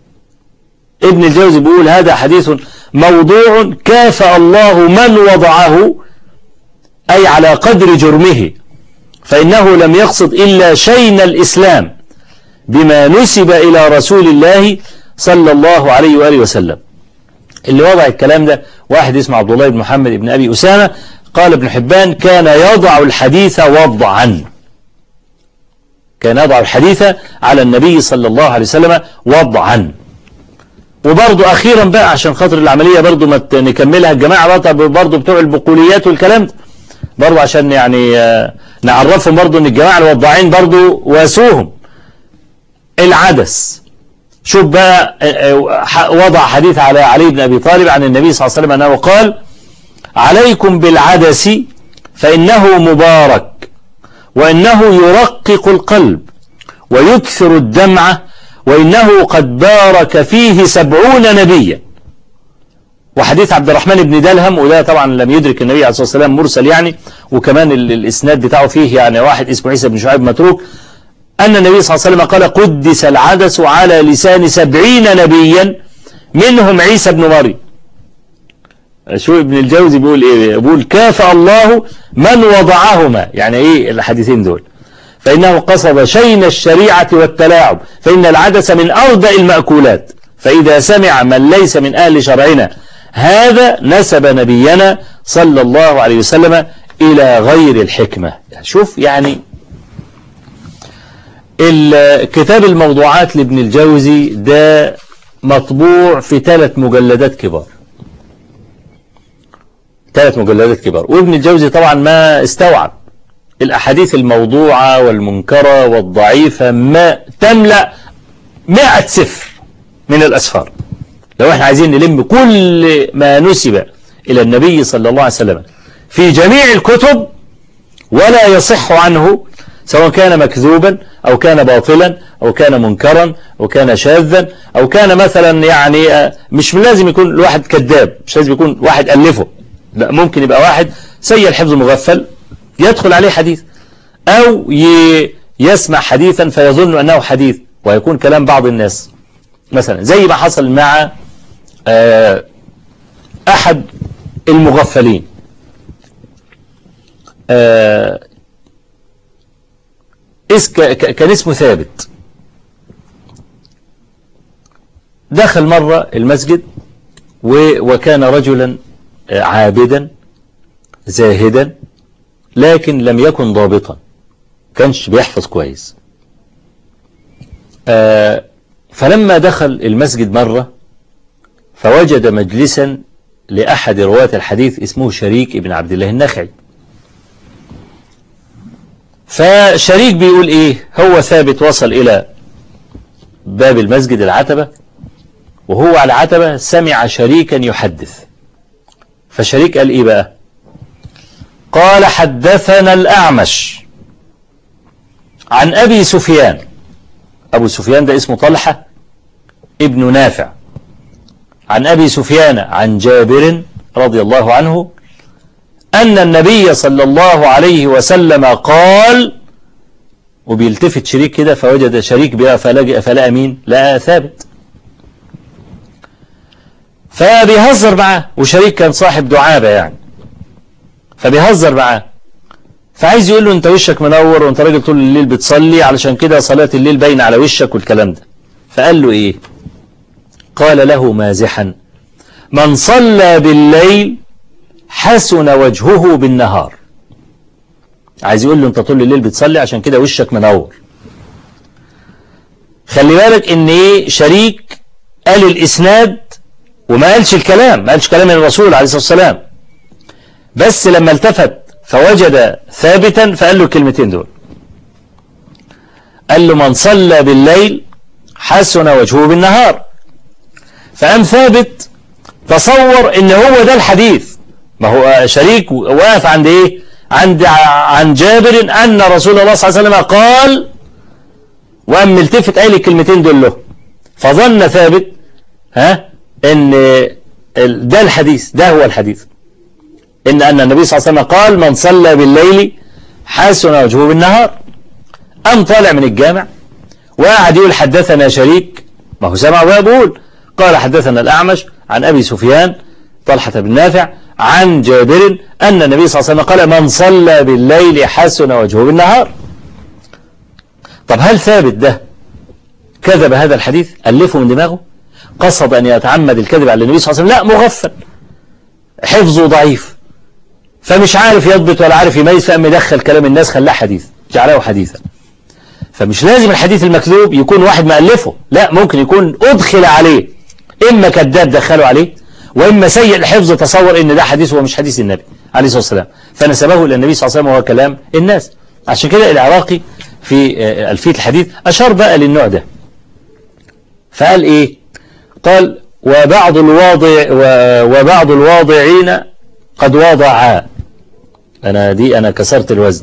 S2: ابن الجوزي بيقول هذا حديث موضوع كافأ الله من وضعه أي على قدر جرمه فإنه لم يقصد إلا شين الإسلام بما نسب إلى رسول الله صلى الله عليه وآله وسلم اللي وضع الكلام ده واحد اسمه عبد الله بن محمد بن أبي أسامة قال ابن حبان كان يضع الحديث وضعا كان يضع الحديث على النبي صلى الله عليه وسلم وضعا وبرضه أخيرا بقى عشان خاطر العملية برضه ما نكملها الجماعة برضه بتوع البقوليات والكلام ده برضه عشان يعني نعرفهم برضه ان الجماعة الوضاعين برضه واسوهم العدس شوف بقى وضع حديث على علي بن أبي طالب عن النبي صلى الله عليه وسلم أنه قال عليكم بالعدس فإنه مبارك وإنه يرقق القلب ويكثر الدمعة وإنه قد بارك فيه سبعون نبيا وحديث عبد الرحمن بن دلهم وده طبعا لم يدرك النبي عليه الصلاة والسلام مرسل يعني وكمان الإسناد بتاعه فيه يعني واحد اسمه عيسى بن شعيب متروك أن النبي صلى الله عليه وسلم قال قدس العدس على لسان سبعين نبيا منهم عيسى بن مريم شو ابن الجوزي بيقول ايه بيقول كافأ الله من وضعهما يعني ايه الحديثين دول فإنه قصد شين الشريعة والتلاعب فإن العدس من أردأ المأكولات فإذا سمع من ليس من أهل شرعنا هذا نسب نبينا صلى الله عليه وسلم إلى غير الحكمة شوف يعني كتاب الموضوعات لابن الجوزي ده مطبوع في ثلاث مجلدات كبار ثلاث مجلدات كبار وابن الجوزي طبعا ما استوعب الأحاديث الموضوعة والمنكرة والضعيفة ما تملأ مئة سفر من الأسفار لو احنا عايزين نلم كل ما نسب إلى النبي صلى الله عليه وسلم في جميع الكتب ولا يصح عنه سواء كان مكذوبا أو كان باطلا أو كان منكرا أو كان شاذا أو كان مثلا يعني آه، مش لازم يكون الواحد كذاب مش لازم يكون واحد ألفه لا ممكن يبقى واحد سيء الحفظ مغفل يدخل عليه حديث أو يسمع حديثا فيظن أنه حديث ويكون كلام بعض الناس مثلا زي ما حصل مع آه، أحد المغفلين آه، كان اسمه ثابت دخل مرة المسجد وكان رجلا آه، عابدا زاهدا لكن لم يكن ضابطا كانش بيحفظ كويس فلما دخل المسجد مرة فوجد مجلسا لأحد رواة الحديث اسمه شريك ابن عبد الله النخعي فشريك بيقول ايه هو ثابت وصل الى باب المسجد العتبة وهو على العتبة سمع شريكا يحدث فشريك قال ايه بقى قال حدثنا الأعمش عن أبي سفيان أبو سفيان ده اسمه طلحة ابن نافع عن أبي سفيان عن جابر رضي الله عنه أن النبي صلى الله عليه وسلم قال وبيلتفت شريك كده فوجد شريك بها فلقى مين لقى ثابت فبيهزر معاه وشريك كان صاحب دعابة يعني فبيهزر معاه فعايز يقول له انت وشك منور وانت راجل طول الليل بتصلي علشان كده صلاة الليل باينه على وشك والكلام ده فقال له ايه قال له مازحا من صلى بالليل حسن وجهه بالنهار عايز يقول له انت طول الليل بتصلي عشان كده وشك منور خلي بالك ان ايه شريك قال الاسناد وما قالش الكلام ما قالش كلام الرسول عليه الصلاة والسلام بس لما التفت فوجد ثابتا فقال له الكلمتين دول قال له من صلى بالليل حسن وجهه بالنهار فقام ثابت تصور ان هو ده الحديث ما هو شريك واقف عند ايه عند عن جابر ان رسول الله صلى الله عليه وسلم قال وقام ملتفت قال الكلمتين دول له فظن ثابت ها ان ده الحديث ده هو الحديث إن أن النبي صلى الله عليه وسلم قال من صلى بالليل حسن وجهه بالنهار أم طالع من الجامع وقعد يقول حدثنا شريك ما هو سمع ويقول قال حدثنا الأعمش عن أبي سفيان طلحة بن نافع عن جابر أن النبي صلى الله عليه وسلم قال من صلى بالليل حسن وجهه بالنهار طب هل ثابت ده كذب هذا الحديث ألفه من دماغه قصد أن يتعمد الكذب على النبي صلى الله عليه وسلم لا مغفل حفظه ضعيف فمش عارف يضبط ولا عارف يميز فقام يدخل كلام الناس خلاه حديث جعله حديثا فمش لازم الحديث المكذوب يكون واحد مألفه لا ممكن يكون أدخل عليه إما كذاب دخله عليه وإما سيء الحفظ تصور إن ده حديث ومش حديث النبي عليه الصلاة والسلام فنسبه إلى النبي صلى الله عليه وسلم وهو كلام الناس عشان كده العراقي في آه، ألفية الحديث أشار بقى للنوع ده فقال إيه قال وبعض الواضع وبعض الواضعين قد وضعا أنا دي أنا كسرت الوزن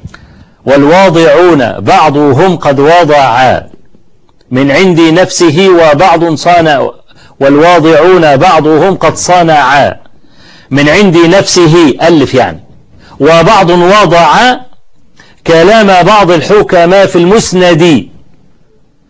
S2: والواضعون بعضهم قد وضعا من عند نفسه وبعض صانع والواضعون بعضهم قد صنعا من عند نفسه ألف يعني وبعض وضع كلام بعض الحكماء في المسند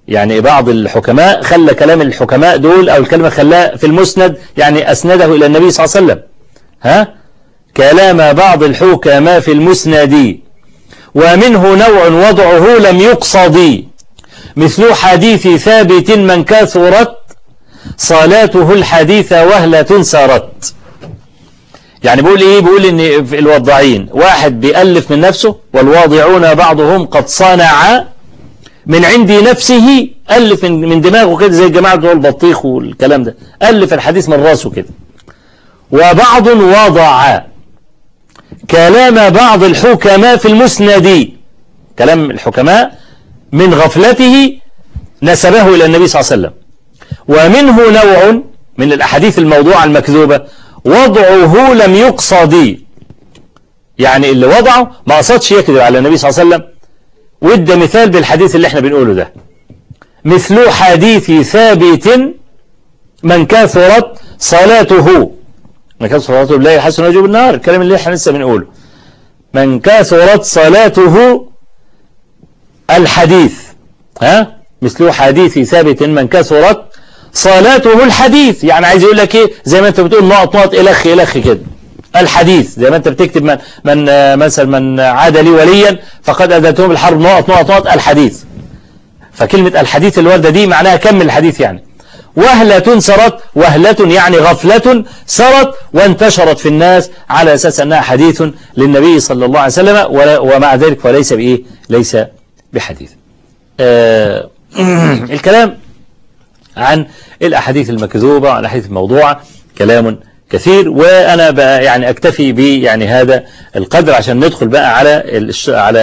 S2: يعني بعض الحكماء خلى كلام الحكماء دول أو الكلمة خلاه في المسند يعني أسنده إلى النبي صلى الله عليه وسلم ها كلام بعض الحكماء في المسند ومنه نوع وضعه لم يقصد مثل حديث ثابت من كثرت صلاته الحديث وهلة سارت يعني بيقول ايه بيقول ان الوضاعين واحد بيألف من نفسه والواضعون بعضهم قد صنع من عند نفسه ألف من دماغه كده زي الجماعة بتوع البطيخ والكلام ده ألف الحديث من راسه كده وبعض وضع كلام بعض الحكماء في المسند كلام الحكماء من غفلته نسبه إلى النبي صلى الله عليه وسلم ومنه نوع من الأحاديث الموضوعة المكذوبة وضعه لم يقصد يعني اللي وضعه ما قصدش يكذب على النبي صلى الله عليه وسلم وادى مثال بالحديث اللي احنا بنقوله ده مثل حديث ثابت من كثرت صلاته من كثرت صلاته بالله يحسن وجوب النار الكلام اللي احنا لسه بنقوله من كثرت صلاته الحديث ها مثل حديث ثابت من كثرت صلاته الحديث يعني عايز يقول لك ايه زي ما انت بتقول نقط نقط الخ الخ كده الحديث زي ما انت بتكتب من, من مثلا من عاد لي وليا فقد ادتهم الحرب نقط نقط نقط الحديث فكلمة الحديث الوردة دي معناها كمل الحديث يعني وهلة سرت وهلة يعني غفلة سرت وانتشرت في الناس على أساس أنها حديث للنبي صلى الله عليه وسلم ومع ذلك فليس بإيه ليس بحديث آه الكلام عن الأحاديث المكذوبة وعن الأحاديث الموضوعة كلام كثير وأنا بقى يعني أكتفي ب يعني هذا القدر عشان ندخل بقى على على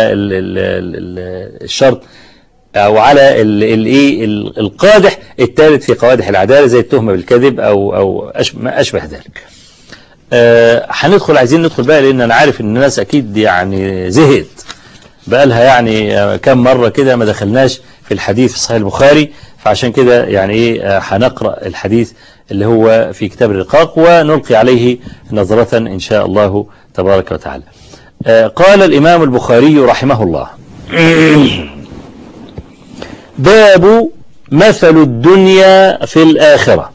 S2: الشرط أو على الايه القادح الثالث في قوادح العدالة زي التهمة بالكذب أو أو ما أشبه ذلك. أه هندخل عايزين ندخل بقى لأن أنا عارف إن الناس أكيد يعني زهقت بقى لها يعني كم مرة كده ما دخلناش في الحديث في صحيح البخاري فعشان كده يعني ايه هنقرأ الحديث اللي هو في كتاب الرقاق ونلقي عليه نظرة إن شاء الله تبارك وتعالى قال الإمام البخاري رحمه الله باب مثل الدنيا في الآخرة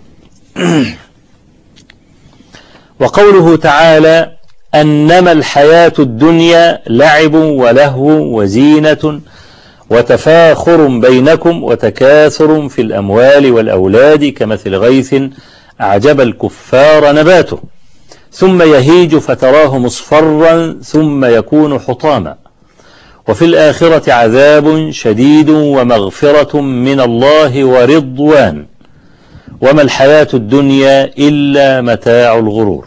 S2: وقوله تعالى أنما الحياة الدنيا لعب ولهو وزينة وتفاخر بينكم وتكاثر في الأموال والأولاد كمثل غيث أعجب الكفار نباته ثم يهيج فتراه مصفرا ثم يكون حطاما وفي الآخرة عذاب شديد ومغفرة من الله ورضوان وما الحياة الدنيا إلا متاع الغرور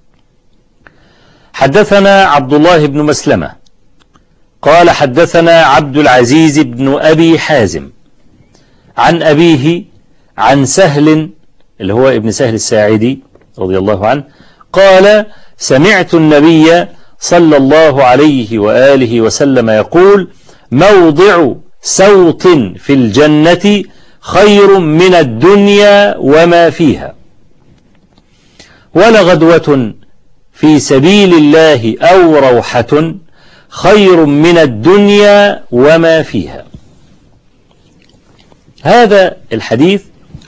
S2: حدثنا عبد الله بن مسلمة قال حدثنا عبد العزيز بن أبي حازم عن أبيه عن سهل اللي هو ابن سهل الساعدي رضي الله عنه قال سمعت النبي صلى الله عليه وآله وسلم يقول موضع سوط في الجنة خير من الدنيا وما فيها ولغدوة في سبيل الله أو روحة خير من الدنيا وما فيها هذا الحديث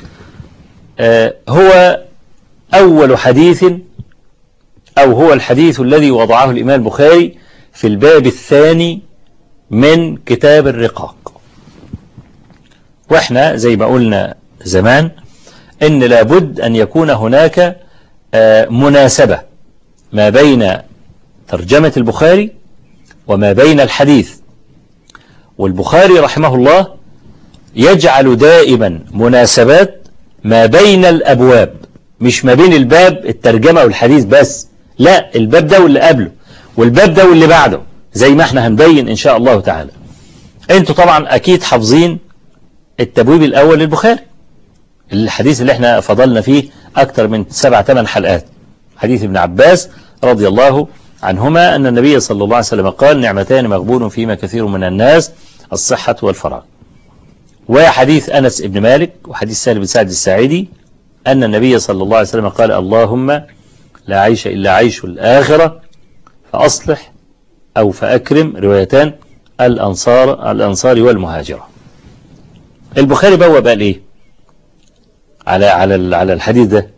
S2: هو أول حديث أو هو الحديث الذي وضعه الإمام البخاري في الباب الثاني من كتاب الرقاق وإحنا زي ما قلنا زمان إن لابد أن يكون هناك مناسبة ما بين ترجمة البخاري وما بين الحديث والبخاري رحمه الله يجعل دائما مناسبات ما بين الأبواب مش ما بين الباب الترجمة والحديث بس لا الباب ده واللي قبله والباب ده واللي بعده زي ما احنا هنبين إن شاء الله تعالى انتوا طبعا أكيد حافظين التبويب الأول للبخاري الحديث اللي احنا فضلنا فيه أكثر من سبع ثمان حلقات حديث ابن عباس رضي الله عنهما أن النبي صلى الله عليه وسلم قال نعمتان مغبون فيما كثير من الناس الصحة والفراغ وحديث أنس بن مالك وحديث سالم بن سعد الساعدي أن النبي صلى الله عليه وسلم قال اللهم لا عيش إلا عيش الآخرة فأصلح أو فأكرم روايتان الأنصار الأنصار والمهاجرة البخاري بوى بقى ايه على على على الحديث ده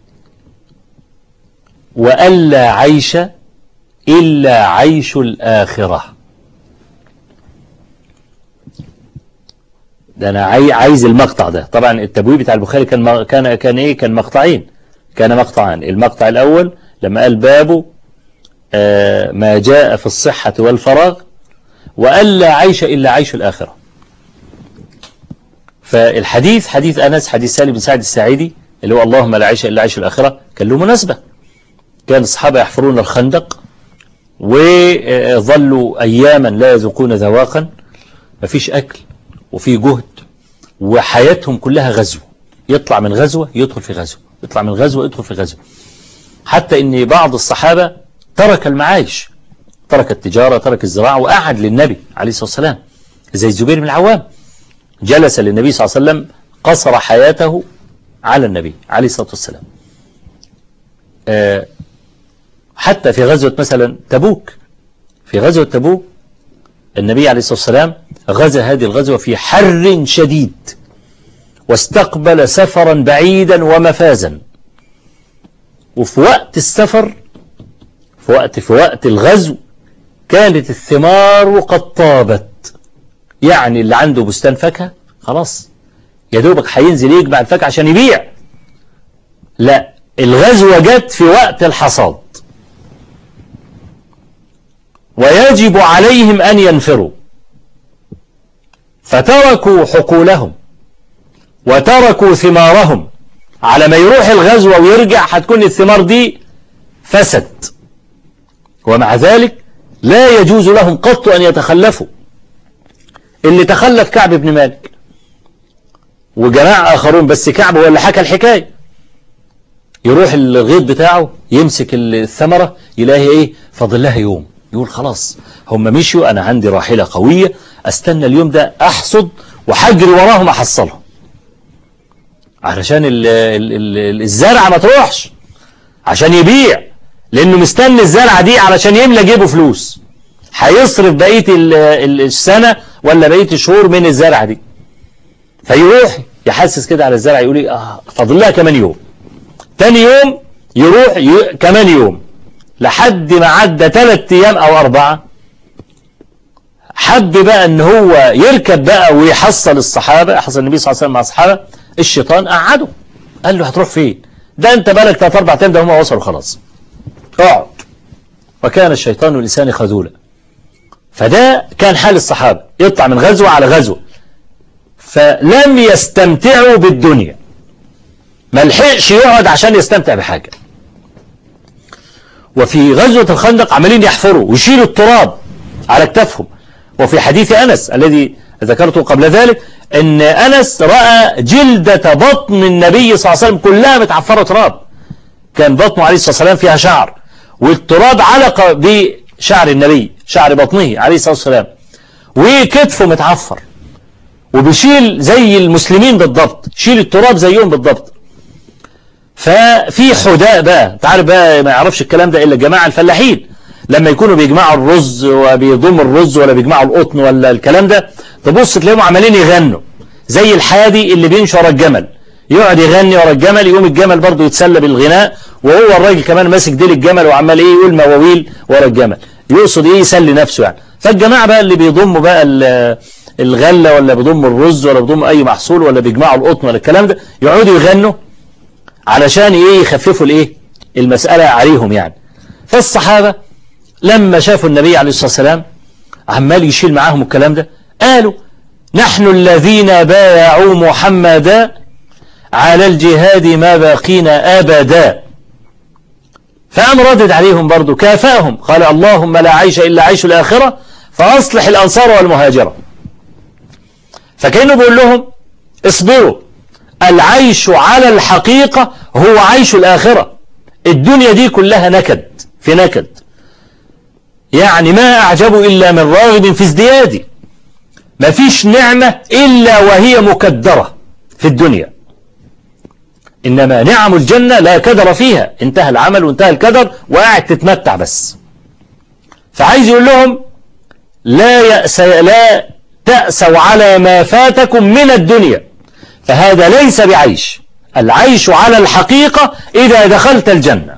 S2: وألا عيش إلا عيش الآخرة ده أنا عايز المقطع ده طبعا التبويب بتاع البخاري كان كان كان إيه كان مقطعين كان مقطعان المقطع الأول لما قال باب آه، ما جاء في الصحة والفراغ وألا عيش إلا عيش الآخرة فالحديث حديث أنس حديث سالم بن سعد السعيدي اللي هو اللهم لا عيش إلا عيش الآخرة كان له مناسبة كان الصحابة يحفرون الخندق وظلوا أياما لا يذوقون ذواقا مفيش أكل وفي جهد وحياتهم كلها غزو يطلع من غزوة يدخل في غزوة يطلع من غزوة يدخل في غزوة حتى ان بعض الصحابة ترك المعايش ترك التجارة ترك الزراعة وقعد للنبي عليه الصلاة والسلام زي الزبير بن العوام جلس للنبي صلى الله عليه وسلم قصر حياته على النبي عليه الصلاة والسلام آه، حتى في غزوة مثلا تبوك في غزوة تبوك النبي عليه الصلاة والسلام غزا هذه الغزوة في حر شديد واستقبل سفرا بعيدا ومفازا وفي وقت السفر في وقت في وقت الغزو كانت الثمار قد طابت يعني اللي عنده بستان فاكهة خلاص يا دوبك هينزل يجمع الفاكهة عشان يبيع لا الغزوة جت في وقت الحصاد ويجب عليهم أن ينفروا فتركوا حقولهم وتركوا ثمارهم على ما يروح الغزوة ويرجع هتكون الثمار دي فسد ومع ذلك لا يجوز لهم قط أن يتخلفوا اللي تخلف كعب بن مالك وجماعة آخرون بس كعب هو اللي حكى الحكاية يروح الغيط بتاعه يمسك الثمرة يلاقي ايه فاضل لها يوم يقول خلاص هم مشوا أنا عندي راحلة قوية استنى اليوم ده أحصد وحجري وراهم أحصلهم علشان الزرعة ما تروحش عشان يبيع لأنه مستني الزرعة دي علشان يملى جيبه فلوس هيصرف بقية السنة ولا بقية الشهور من الزرعة دي فيروح يحسس كده على الزرع يقول لي اه فاضل لها كمان يوم تاني يوم يروح ي... كمان يوم لحد ما عدى ثلاث ايام او اربعة حب بقى ان هو يركب بقى ويحصل الصحابة حصل النبي صلى الله عليه وسلم مع الصحابة الشيطان قعده قال له هتروح فين ده انت بالك ثلاث اربع ايام ده هم وصلوا خلاص اقعد وكان الشيطان لسان خذولا فده كان حال الصحابة يطلع من غزوة على غزوة فلم يستمتعوا بالدنيا ما لحقش يقعد عشان يستمتع بحاجة وفي غزوة الخندق عمالين يحفروا ويشيلوا التراب على اكتافهم وفي حديث أنس الذي ذكرته قبل ذلك ان أنس رأى جلدة بطن النبي صلى الله عليه وسلم كلها متعفرة تراب كان بطنه عليه الصلاة والسلام فيها شعر والتراب علق بشعر النبي شعر بطنه عليه الصلاة والسلام وكتفه متعفر وبيشيل زي المسلمين بالضبط شيل التراب زيهم بالضبط ففي حداء بقى تعرف بقى ما يعرفش الكلام ده إلا الجماعة الفلاحين لما يكونوا بيجمعوا الرز وبيضموا الرز ولا بيجمعوا القطن ولا الكلام ده تبص تلاقيهم عمالين يغنوا زي الحادي اللي بيمشي ورا الجمل يقعد يغني ورا الجمل يقوم الجمل برضه يتسلى بالغناء وهو الراجل كمان ماسك ديل الجمل وعمال ايه يقول مواويل ورا الجمل يقصد ايه يسلي نفسه يعني فالجماعة بقى اللي بيضموا بقى الغلة ولا بيضموا الرز ولا بيضموا اي محصول ولا بيجمعوا القطن ولا الكلام ده يقعدوا يغنوا علشان ايه يخففوا الايه المسألة عليهم يعني فالصحابة لما شافوا النبي عليه الصلاة والسلام عمال يشيل معاهم الكلام ده قالوا نحن الذين بايعوا محمدا على الجهاد ما باقينا أبدا فقام ردد عليهم برضو كافأهم قال اللهم لا عيش إلا عيش الآخرة فأصلح الأنصار والمهاجرة فكأنه بيقول لهم اصبروا العيش على الحقيقة هو عيش الآخرة الدنيا دي كلها نكد في نكد يعني ما أعجب إلا من راغب في ازديادي ما فيش نعمة إلا وهي مكدرة في الدنيا إنما نعم الجنة لا كدر فيها انتهى العمل وانتهى الكدر وقاعد تتمتع بس فعايز يقول لهم لا يأس لا تأسوا على ما فاتكم من الدنيا فهذا ليس بعيش العيش على الحقيقة إذا دخلت الجنة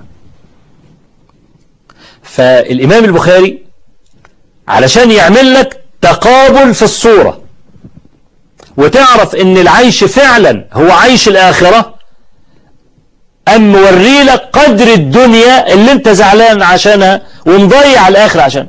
S2: فالإمام البخاري علشان يعمل لك تقابل في الصورة وتعرف ان العيش فعلا هو عيش الآخرة أم موري لك قدر الدنيا اللي انت زعلان عشانها ومضيع الآخرة عشان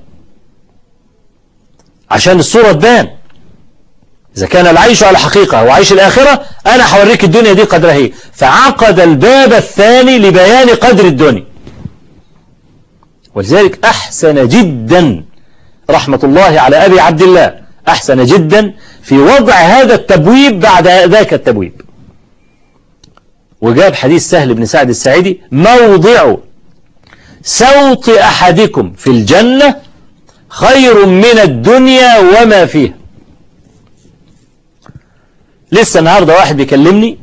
S2: عشان الصورة تبان إذا كان العيش على حقيقة وعيش الآخرة أنا حوريك الدنيا دي قدرها هي فعقد الباب الثاني لبيان قدر الدنيا ولذلك أحسن جدا رحمة الله على أبي عبد الله أحسن جدا في وضع هذا التبويب بعد ذاك التبويب وجاب حديث سهل بن سعد السعيدي موضع سوط أحدكم في الجنة خير من الدنيا وما فيها لسه النهاردة واحد بيكلمني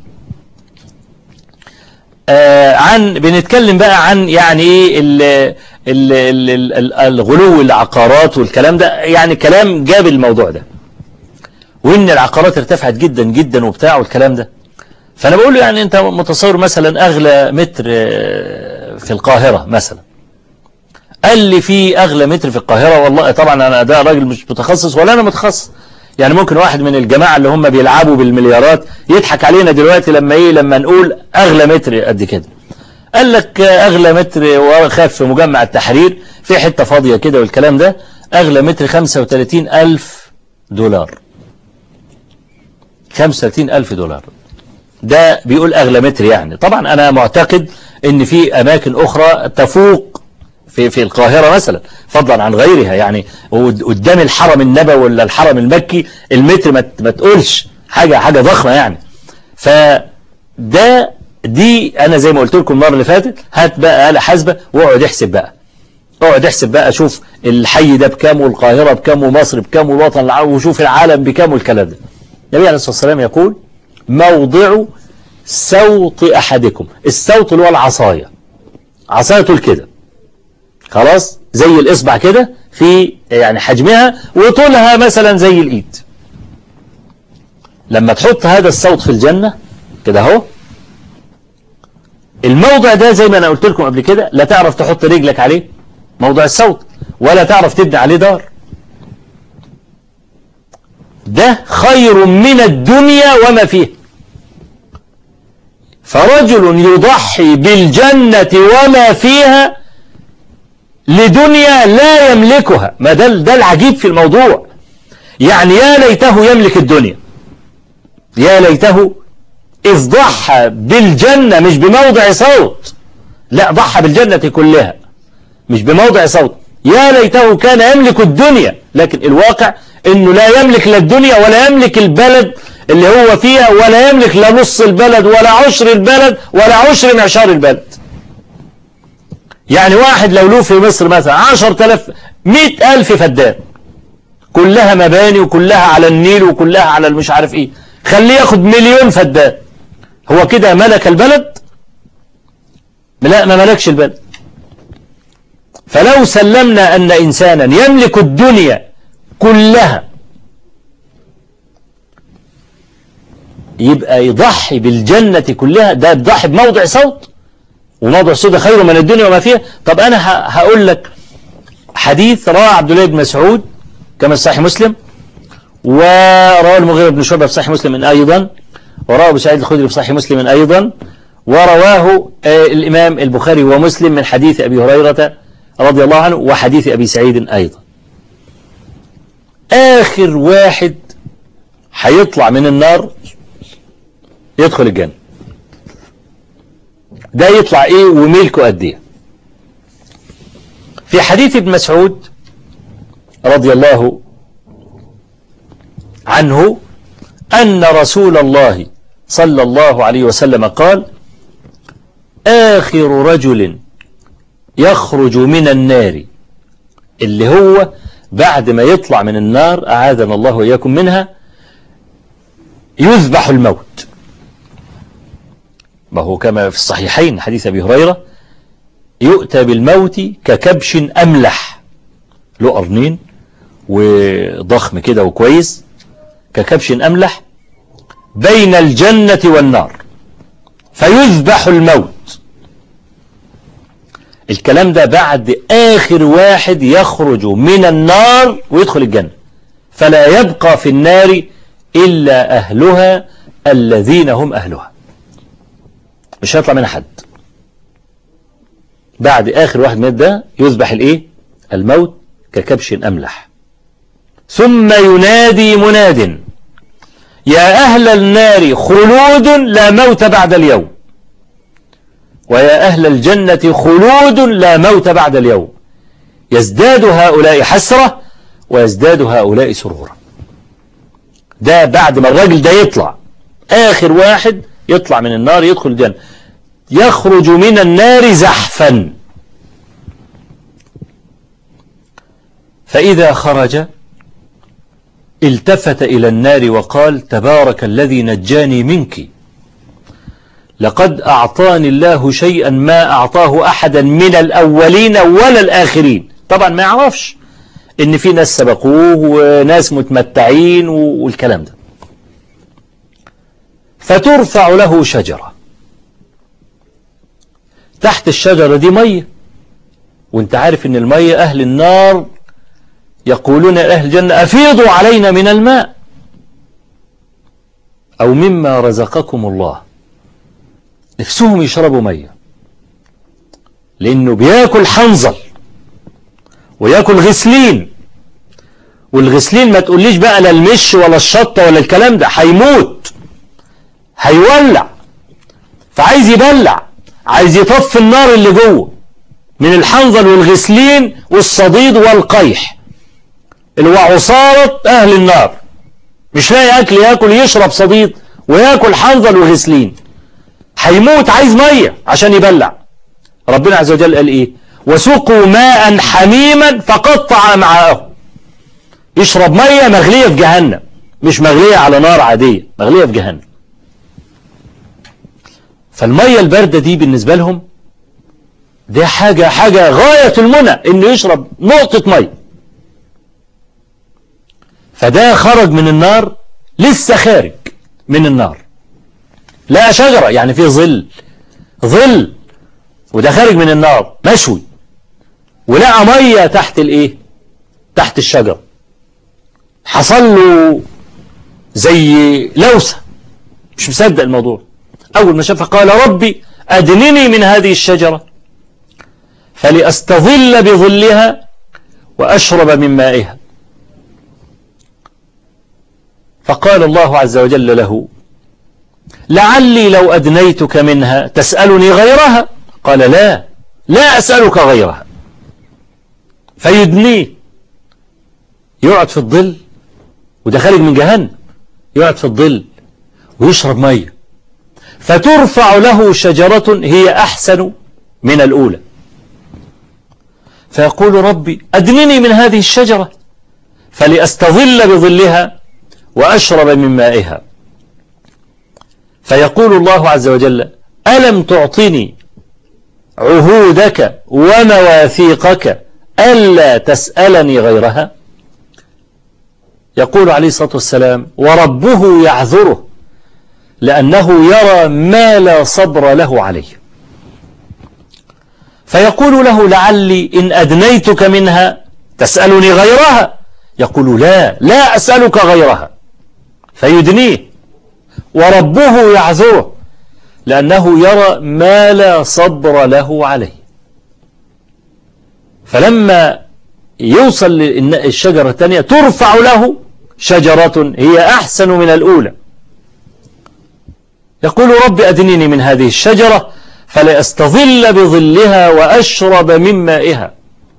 S2: آه عن بنتكلم بقى عن يعني ايه الغلو العقارات والكلام ده يعني كلام جاب الموضوع ده وان العقارات ارتفعت جدا جدا وبتاع والكلام ده فانا بقول له يعني انت متصور مثلا اغلى متر آه، في القاهرة مثلا قال لي في اغلى متر في القاهرة والله طبعا انا ده راجل مش متخصص ولا انا متخصص يعني ممكن واحد من الجماعة اللي هم بيلعبوا بالمليارات يضحك علينا دلوقتي لما ايه لما نقول اغلى متر قد كده قال لك اغلى متر وخاف في مجمع التحرير في حتة فاضية كده والكلام ده اغلى متر 35 الف دولار 35 الف دولار ده بيقول اغلى متر يعني طبعا انا معتقد ان في اماكن اخرى تفوق في في القاهرة مثلا فضلا عن غيرها يعني قدام الحرم النبوي ولا الحرم المكي المتر ما تقولش حاجة حاجة ضخمة يعني فده دي انا زي ما قلت لكم المره اللي فاتت هات بقى آلة حاسبة واقعد احسب بقى اقعد احسب بقى شوف الحي ده بكام والقاهرة بكام ومصر بكام والوطن العربي وشوف العالم بكام والكلام ده النبي عليه الصلاة والسلام يقول موضع سوط احدكم السوط اللي هو العصاية عصاية طول كده خلاص زي الاصبع كده في يعني حجمها وطولها مثلا زي الايد لما تحط هذا الصوت في الجنة كده اهو الموضع ده زي ما انا قلت لكم قبل كده لا تعرف تحط رجلك عليه موضع الصوت ولا تعرف تبني عليه دار ده خير من الدنيا وما فيه فرجل يضحي بالجنة وما فيها لدنيا لا يملكها ما ده, ده العجيب في الموضوع يعني يا ليته يملك الدنيا يا ليته إذ ضحى بالجنة مش بموضع صوت لا ضحى بالجنة كلها مش بموضع صوت يا ليته كان يملك الدنيا لكن الواقع انه لا يملك لا الدنيا ولا يملك البلد اللي هو فيها ولا يملك لا نص البلد ولا عشر البلد ولا عشر معشار البلد يعني واحد لو له في مصر مثلا عشر تلاف مئة ألف فدان كلها مباني وكلها على النيل وكلها على المش عارف ايه خليه ياخد مليون فدان هو كده ملك البلد لا ما ملكش البلد فلو سلمنا أن إنسانا يملك الدنيا كلها يبقى يضحي بالجنة كلها ده يضحي بموضع صوت وموضع صوت خير من الدنيا وما فيها طب أنا هقول لك حديث رواه عبد الله بن مسعود كما صحيح مسلم ورواه المغيرة بن شعبة في صحيح مسلم أيضا ورواه أبو سعيد الخدري في صحيح مسلم أيضا ورواه آه، الإمام البخاري ومسلم من حديث أبي هريرة رضي الله عنه وحديث أبي سعيد أيضا آخر واحد هيطلع من النار يدخل الجنة ده يطلع ايه وملكه قد ايه في حديث ابن مسعود رضي الله عنه أن رسول الله صلى الله عليه وسلم قال آخر رجل يخرج من النار اللي هو بعد ما يطلع من النار أعاذنا الله وإياكم منها يذبح الموت ما هو كما في الصحيحين حديث أبي هريرة يؤتى بالموت ككبش أملح له قرنين وضخم كده وكويس ككبش أملح بين الجنة والنار فيذبح الموت الكلام ده بعد آخر واحد يخرج من النار ويدخل الجنة فلا يبقى في النار إلا أهلها الذين هم أهلها مش هيطلع منها حد بعد آخر واحد مات ده يذبح الإيه الموت ككبش أملح ثم ينادي مناد يا أهل النار خلود لا موت بعد اليوم ويا أهل الجنة خلود لا موت بعد اليوم يزداد هؤلاء حسرة ويزداد هؤلاء سرورا ده بعد ما الراجل ده يطلع آخر واحد يطلع من النار يدخل الجنة يخرج من النار زحفا فإذا خرج التفت إلى النار وقال تبارك الذي نجاني منك لقد أعطاني الله شيئا ما أعطاه أحدا من الأولين ولا الآخرين طبعا ما يعرفش إن في ناس سبقوه وناس متمتعين والكلام ده فترفع له شجرة تحت الشجرة دي مية وانت عارف ان المية أهل النار يقولون أهل الجنة أفيضوا علينا من الماء أو مما رزقكم الله نفسهم يشربوا مية لأنه بياكل حنظل وياكل غسلين والغسلين ما تقوليش بقى لا المش ولا الشطة ولا الكلام ده هيموت هيولع فعايز يبلع عايز يطفي النار اللي جوه من الحنظل والغسلين والصديد والقيح اللي هو عصارة أهل النار مش لاقي أكل ياكل يشرب صديد وياكل حنظل وغسلين هيموت عايز مية عشان يبلع ربنا عز وجل قال إيه وسقوا ماء حميما فقطع معاه يشرب مية مغلية في جهنم مش مغلية على نار عادية مغلية في جهنم فالمية الباردة دي بالنسبة لهم دي حاجة حاجة غاية المنى انه يشرب نقطة مية فده خرج من النار لسه خارج من النار لا شجرة يعني فيه ظل ظل وده خارج من النار مشوي ولقى مية تحت الايه تحت الشجر حصل له زي لوسة مش مصدق الموضوع أول ما شافها قال ربي أدنني من هذه الشجرة فلأستظل بظلها وأشرب من مائها فقال الله عز وجل له لعلي لو أدنيتك منها تسألني غيرها قال لا لا أسألك غيرها فيدنيه يقعد في الظل وده خارج من جهنم يقعد في الظل ويشرب مية فترفع له شجرة هي أحسن من الأولى فيقول ربي أدنني من هذه الشجرة فلأستظل بظلها وأشرب من مائها فيقول الله عز وجل ألم تعطني عهودك ومواثيقك ألا تسألني غيرها يقول عليه الصلاة والسلام وربه يعذره لأنه يرى ما لا صبر له عليه فيقول له لعلي إن أدنيتك منها تسألني غيرها يقول لا لا أسألك غيرها فيدنيه وربه يعذره لأنه يرى ما لا صبر له عليه فلما يوصل للشجرة الثانية ترفع له شجرة هي أحسن من الأولى يقول رب أدنيني من هذه الشجرة فلأستظل بظلها وأشرب من مائها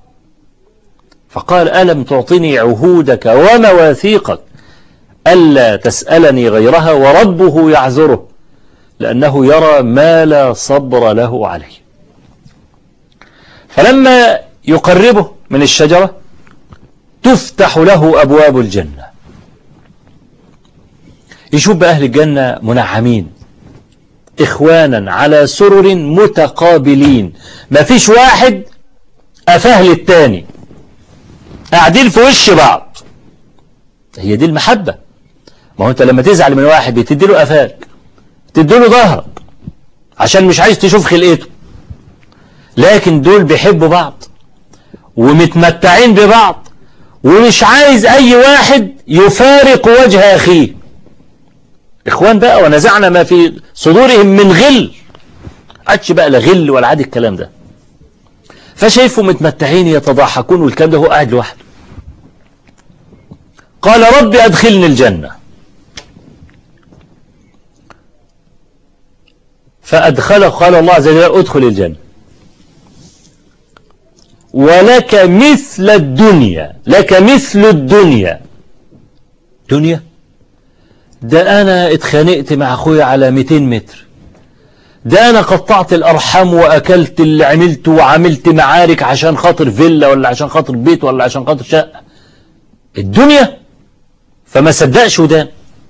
S2: فقال ألم تعطني عهودك ومواثيقك ألا تسألني غيرها وربه يعذره لأنه يرى ما لا صبر له عليه فلما يقربه من الشجرة تفتح له أبواب الجنة يشوف بأهل الجنة منعمين إخوانا على سرر متقابلين ما فيش واحد أفاه للتاني قاعدين في وش بعض هي دي المحبة ما هو انت لما تزعل من واحد بتدي له قفاك تدي له ظهرك عشان مش عايز تشوف خلقته لكن دول بيحبوا بعض ومتمتعين ببعض ومش عايز اي واحد يفارق وجه اخيه اخوان بقى ونزعنا ما في صدورهم من غل عادش بقى لا غل ولا عاد الكلام ده فشايفه متمتعين يتضاحكون والكلام ده هو قاعد لوحده قال رب أدخلني الجنة فأدخله قال الله عز وجل أدخل الجنة ولك مثل الدنيا لك مثل الدنيا دنيا ده أنا اتخانقت مع أخويا على 200 متر ده أنا قطعت الأرحام وأكلت اللي عملته وعملت معارك عشان خاطر فيلا ولا عشان خاطر بيت ولا عشان خاطر شقة الدنيا فما صدقش ودان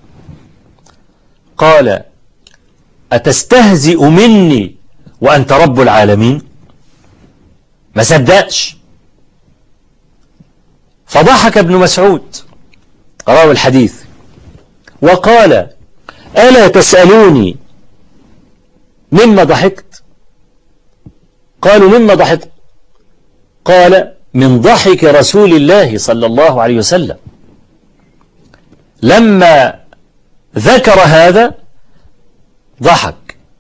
S2: قال أتستهزئ مني وأنت رب العالمين ما صدقش فضحك ابن مسعود رواه الحديث وقال ألا تسألوني مما ضحكت قالوا مما ضحكت قال من ضحك رسول الله صلى الله عليه وسلم لما ذكر هذا ضحك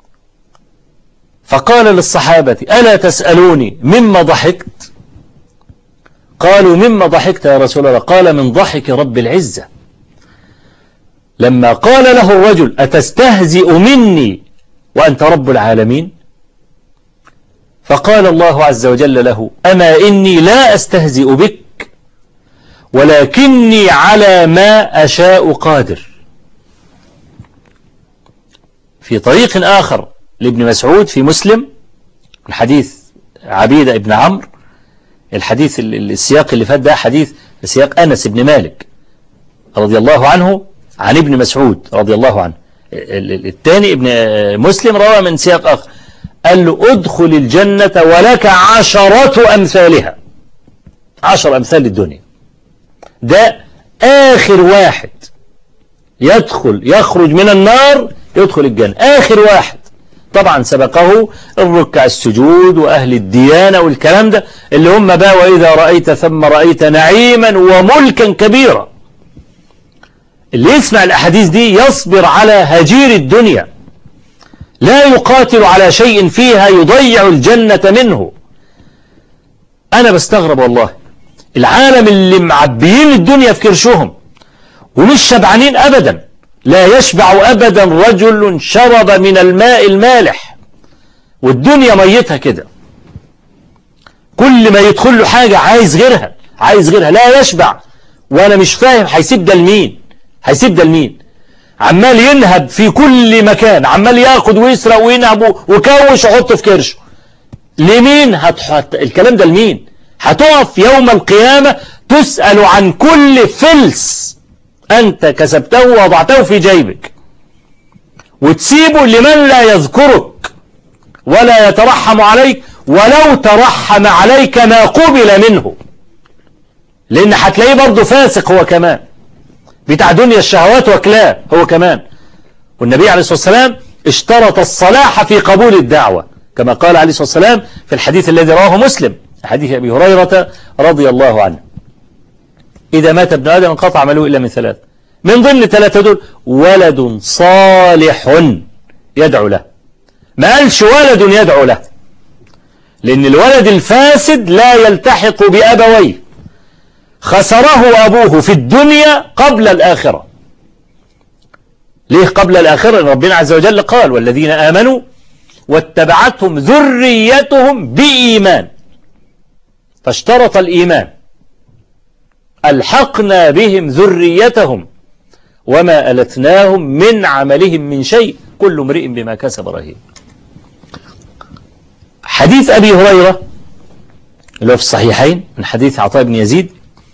S2: فقال للصحابة ألا تسألوني مما ضحكت قالوا مما ضحكت يا رسول الله قال من ضحك رب العزة لما قال له الرجل أتستهزئ مني وأنت رب العالمين فقال الله عز وجل له أما إني لا أستهزئ بك ولكني على ما أشاء قادر في طريق آخر لابن مسعود في مسلم الحديث عبيدة ابن عمرو الحديث السياق اللي فات ده حديث سياق أنس بن مالك رضي الله عنه عن ابن مسعود رضي الله عنه الثاني ابن مسلم روى من سياق آخر قال له ادخل الجنة ولك عشرة أمثالها عشر أمثال الدنيا ده آخر واحد يدخل يخرج من النار يدخل الجنة آخر واحد طبعا سبقه الركع السجود وأهل الديانة والكلام ده اللي هم بقى وإذا رأيت ثم رأيت نعيما وملكا كبيرا اللي يسمع الأحاديث دي يصبر على هجير الدنيا لا يقاتل على شيء فيها يضيع الجنة منه أنا بستغرب والله العالم اللي معبيين الدنيا في كرشهم ومش شبعانين أبدا لا يشبع أبدا رجل شرب من الماء المالح والدنيا ميتها كده كل ما يدخل له حاجة عايز غيرها عايز غيرها لا يشبع وأنا مش فاهم هيسيب ده لمين هيسيب ده لمين عمال ينهب في كل مكان عمال ياخد ويسرق وينهب وكوش ويحط في كرشه لمين هتحط الكلام ده لمين هتقف يوم القيامة تسأل عن كل فلس أنت كسبته ووضعته في جيبك وتسيبه لمن لا يذكرك ولا يترحم عليك ولو ترحم عليك ما قبل منه لأن هتلاقيه برضه فاسق هو كمان بتاع دنيا الشهوات وكلاه هو كمان والنبي عليه الصلاة والسلام اشترط الصلاح في قبول الدعوة كما قال عليه الصلاة والسلام في الحديث الذي رواه مسلم حديث أبي هريرة رضي الله عنه إذا مات ابن آدم انقطع عمله إلا من ثلاث من ضمن الثلاثة دول ولد صالح يدعو له ما قالش ولد يدعو له لأن الولد الفاسد لا يلتحق بأبويه خسره أبوه في الدنيا قبل الآخرة ليه قبل الآخرة ربنا عز وجل قال والذين آمنوا واتبعتهم ذريتهم بإيمان فاشترط الإيمان ألحقنا بهم ذريتهم وما ألتناهم من عملهم من شيء كل امرئ بما كسب رهين حديث أبي هريرة اللي هو في الصحيحين من حديث عطاء بن يزيد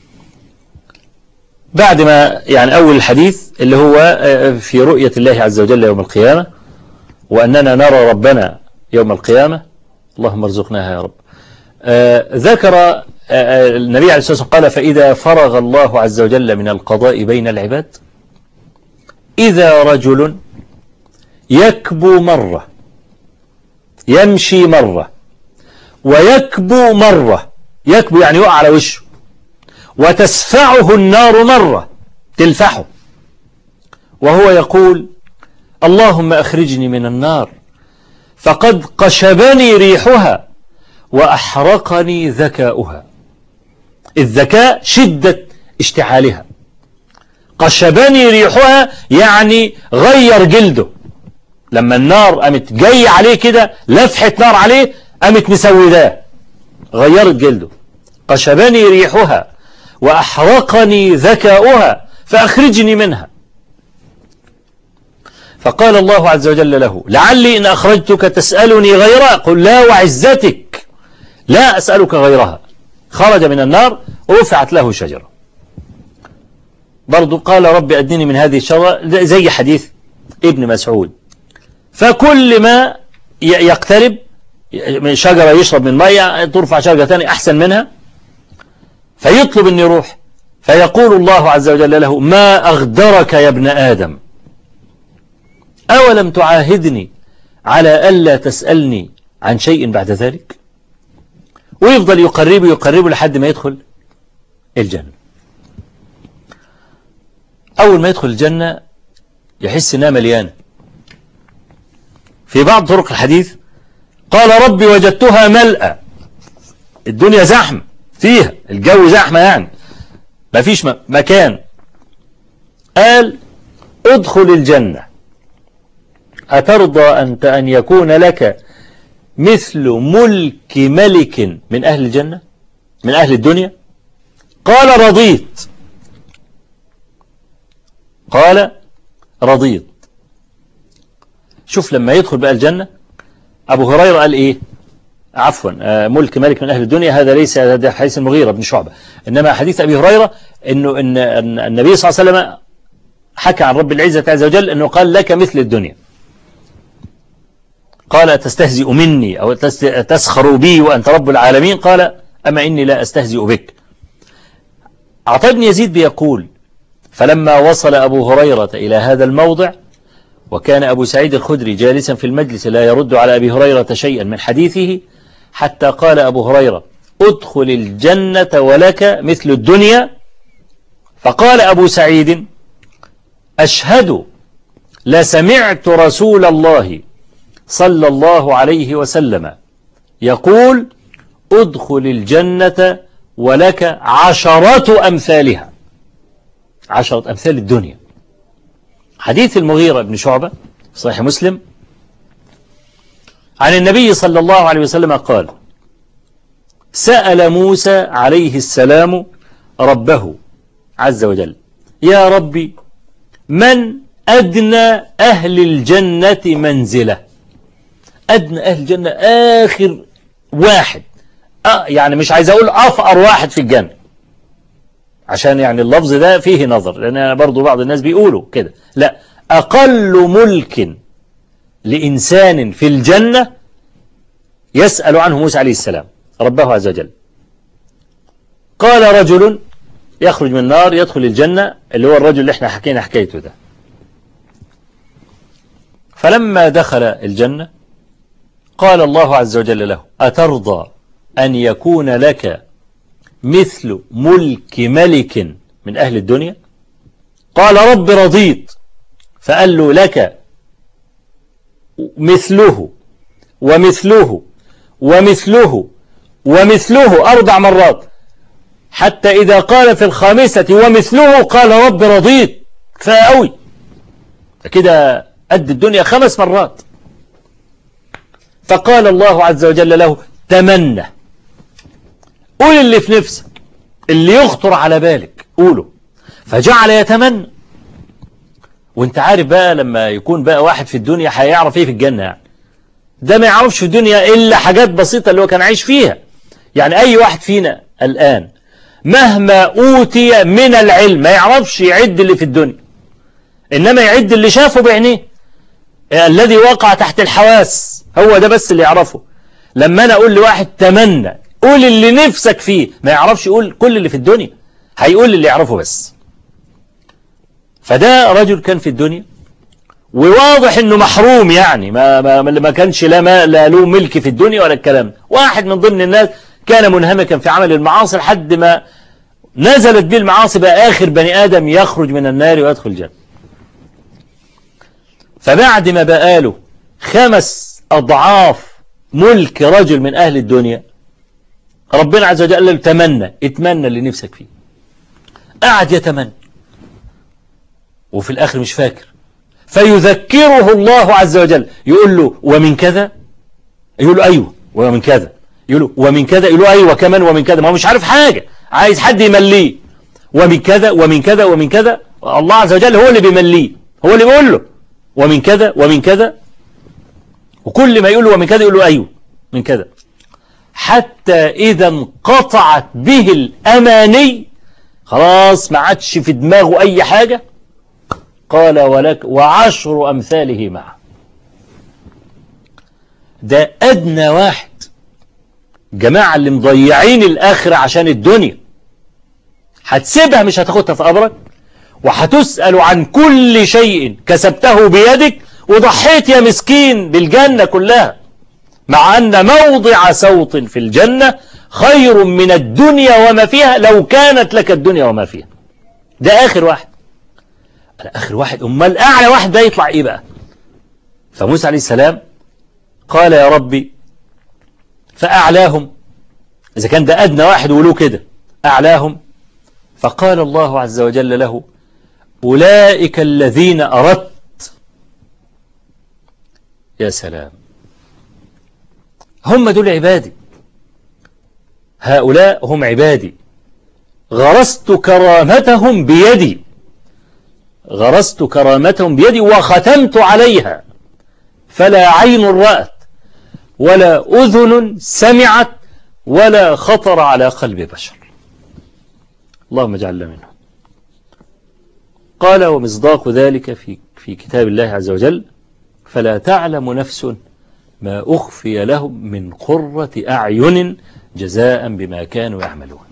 S2: بعد ما يعني أول الحديث اللي هو في رؤية الله عز وجل يوم القيامة وأننا نرى ربنا يوم القيامة اللهم ارزقناها يا رب ذكر النبي عليه الصلاة والسلام قال فإذا فرغ الله عز وجل من القضاء بين العباد إذا رجل يكبو مرة يمشي مرة ويكبو مرة يكبو يعني يقع على وشه وتسفعه النار مرة تلفحه وهو يقول اللهم أخرجني من النار فقد قشبني ريحها وأحرقني ذكاؤها الذكاء شدة اشتعالها قشبني ريحها يعني غير جلده لما النار قامت جاي عليه كده لفحة نار عليه قامت مسوداه غيرت جلده قشبني ريحها وأحرقني ذكاؤها فأخرجني منها فقال الله عز وجل له لعلي إن أخرجتك تسألني غيرها قل لا وعزتك لا أسألك غيرها خرج من النار رفعت له شجرة برضو قال رب أدنني من هذه الشجرة زي حديث ابن مسعود فكل ما يقترب من شجرة يشرب من مية ترفع شجرة ثانية أحسن منها فيطلب أن يروح فيقول الله عز وجل له ما أغدرك يا ابن آدم أولم تعاهدني على ألا تسألني عن شيء بعد ذلك ويفضل يقربه يقربه لحد ما يدخل الجنة أول ما يدخل الجنة يحس إنها مليانة في بعض طرق الحديث قال ربي وجدتها ملأة الدنيا زحمة فيها الجو زحمة يعني ما فيش مكان قال ادخل الجنة أترضى أنت أن يكون لك مثل ملك ملك من أهل الجنة من أهل الدنيا قال رضيت قال رضيت شوف لما يدخل بقى الجنة أبو هريرة قال إيه عفوا آه، ملك ملك من أهل الدنيا هذا ليس هذا حديث المغيرة بن شعبة إنما حديث أبي هريرة إنه إن النبي صلى الله عليه وسلم حكى عن رب العزة عز وجل أنه قال لك مثل الدنيا قال تستهزئ مني أو تسخر بي وأنت رب العالمين قال أما إني لا أستهزئ بك عطاء بن يزيد بيقول فلما وصل أبو هريرة إلى هذا الموضع وكان أبو سعيد الخدري جالسا في المجلس لا يرد على أبي هريرة شيئا من حديثه حتى قال أبو هريرة ادخل الجنة ولك مثل الدنيا فقال أبو سعيد أشهد لسمعت رسول الله صلى الله عليه وسلم يقول ادخل الجنة ولك عشرة أمثالها عشرة أمثال الدنيا حديث المغيرة بن شعبة صحيح مسلم عن النبي صلى الله عليه وسلم قال سأل موسى عليه السلام ربه عز وجل يا ربي من أدنى أهل الجنة منزلة أدنى أهل الجنة آخر واحد أه يعني مش عايز أقول أفقر واحد في الجنة عشان يعني اللفظ ده فيه نظر لأن برضو بعض الناس بيقولوا كده لا أقل ملك لإنسان في الجنة يسأل عنه موسى عليه السلام ربه عز وجل قال رجل يخرج من النار يدخل الجنة اللي هو الرجل اللي احنا حكينا حكايته ده فلما دخل الجنة قال الله عز وجل له أترضى أن يكون لك مثل ملك ملك من أهل الدنيا قال رب رضيت فقال له لك مثله ومثله ومثله ومثله أربع مرات حتى إذا قال في الخامسة ومثله قال رب رضيت فأوي كده قد الدنيا خمس مرات فقال الله عز وجل له تمنى قول اللي في نفسك اللي يخطر على بالك قوله فجعل يتمنى وانت عارف بقى لما يكون بقى واحد في الدنيا هيعرف ايه في الجنة يعني ده ما يعرفش في الدنيا إلا حاجات بسيطة اللي هو كان عايش فيها يعني أي واحد فينا الآن مهما أوتي من العلم ما يعرفش يعد اللي في الدنيا إنما يعد اللي شافه بعينيه الذي وقع تحت الحواس هو ده بس اللي يعرفه لما أنا أقول لواحد تمنى قول اللي نفسك فيه ما يعرفش يقول كل اللي في الدنيا هيقول اللي يعرفه بس فده رجل كان في الدنيا وواضح انه محروم يعني ما ما ما كانش لا ما لا له ملك في الدنيا ولا الكلام واحد من ضمن الناس كان منهمكا في عمل المعاصي لحد ما نزلت به المعاصي بقى آخر بني آدم يخرج من النار ويدخل الجنة فبعد ما بقاله خمس أضعاف ملك رجل من أهل الدنيا ربنا عز وجل قال له تمنى اتمنى اللي نفسك فيه قعد يتمنى وفي الآخر مش فاكر فيذكره الله عز وجل يقول له ومن كذا يقول له أيوه ومن كذا يقول له ومن كذا يقول له أيوه كمان ومن كذا ما هو مش عارف حاجة عايز حد يمليه ومن كذا ومن كذا ومن كذا الله عز وجل هو اللي بيمليه هو اللي بيقول له ومن كذا ومن كذا وكل ما يقول له ومن كذا يقول له أيوه من كذا حتى إذا انقطعت به الأماني خلاص ما عادش في دماغه أي حاجة قال ولك وعشر أمثاله معه ده أدنى واحد جماعة اللي مضيعين الآخرة عشان الدنيا هتسيبها مش هتاخدها في قبرك وهتسأل عن كل شيء كسبته بيدك وضحيت يا مسكين بالجنة كلها مع أن موضع سوط في الجنة خير من الدنيا وما فيها لو كانت لك الدنيا وما فيها ده آخر واحد آخر واحد أمال أعلى واحد ده يطلع إيه بقى فموسى عليه السلام قال يا ربي فأعلاهم إذا كان ده أدنى واحد ولو كده أعلاهم فقال الله عز وجل له أولئك الذين أردت يا سلام هم دول عبادي هؤلاء هم عبادي غرست كرامتهم بيدي غرست كرامتهم بيدي وختمت عليها فلا عين رأت ولا أذن سمعت ولا خطر على قلب بشر اللهم اجعلنا منهم قال ومصداق ذلك في في كتاب الله عز وجل فلا تعلم نفس ما أخفي لهم من قرة أعين جزاء بما كانوا يعملون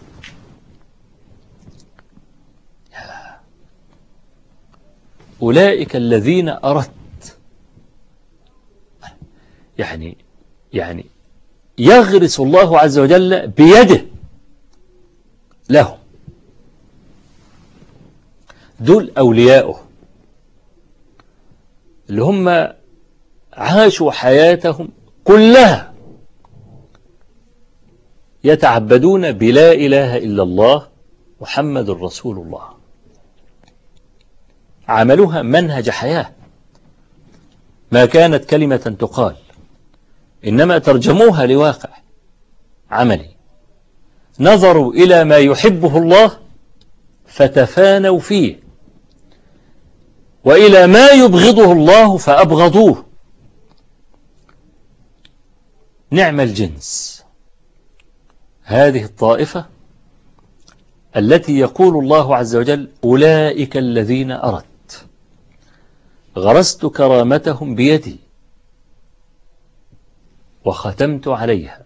S2: أولئك الذين أردت يعني يعني يغرس الله عز وجل بيده لهم دول أولياؤه اللي هم عاشوا حياتهم كلها يتعبدون بلا إله إلا الله محمد رسول الله عملوها منهج حياة ما كانت كلمة تقال إنما ترجموها لواقع عملي نظروا إلى ما يحبه الله فتفانوا فيه وإلى ما يبغضه الله فأبغضوه نعم الجنس هذه الطائفة التي يقول الله عز وجل أولئك الذين أردت غرست كرامتهم بيدي وختمت عليها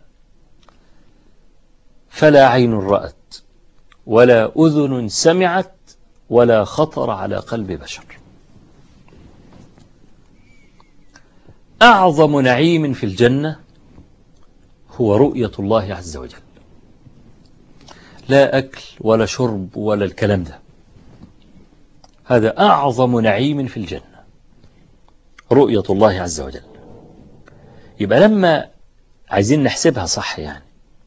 S2: فلا عين رأت ولا أذن سمعت ولا خطر على قلب بشر أعظم نعيم في الجنة هو رؤية الله عز وجل لا أكل ولا شرب ولا الكلام ده هذا أعظم نعيم في الجنة رؤية الله عز وجل يبقى لما عايزين نحسبها صح يعني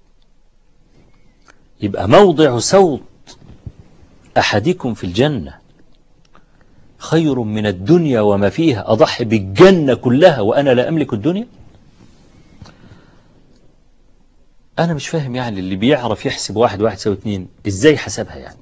S2: يبقى موضع صوت أحدكم في الجنة خير من الدنيا وما فيها أضحي بالجنة كلها وأنا لا أملك الدنيا أنا مش فاهم يعني اللي بيعرف يحسب واحد واحد سوى اتنين إزاي حسبها يعني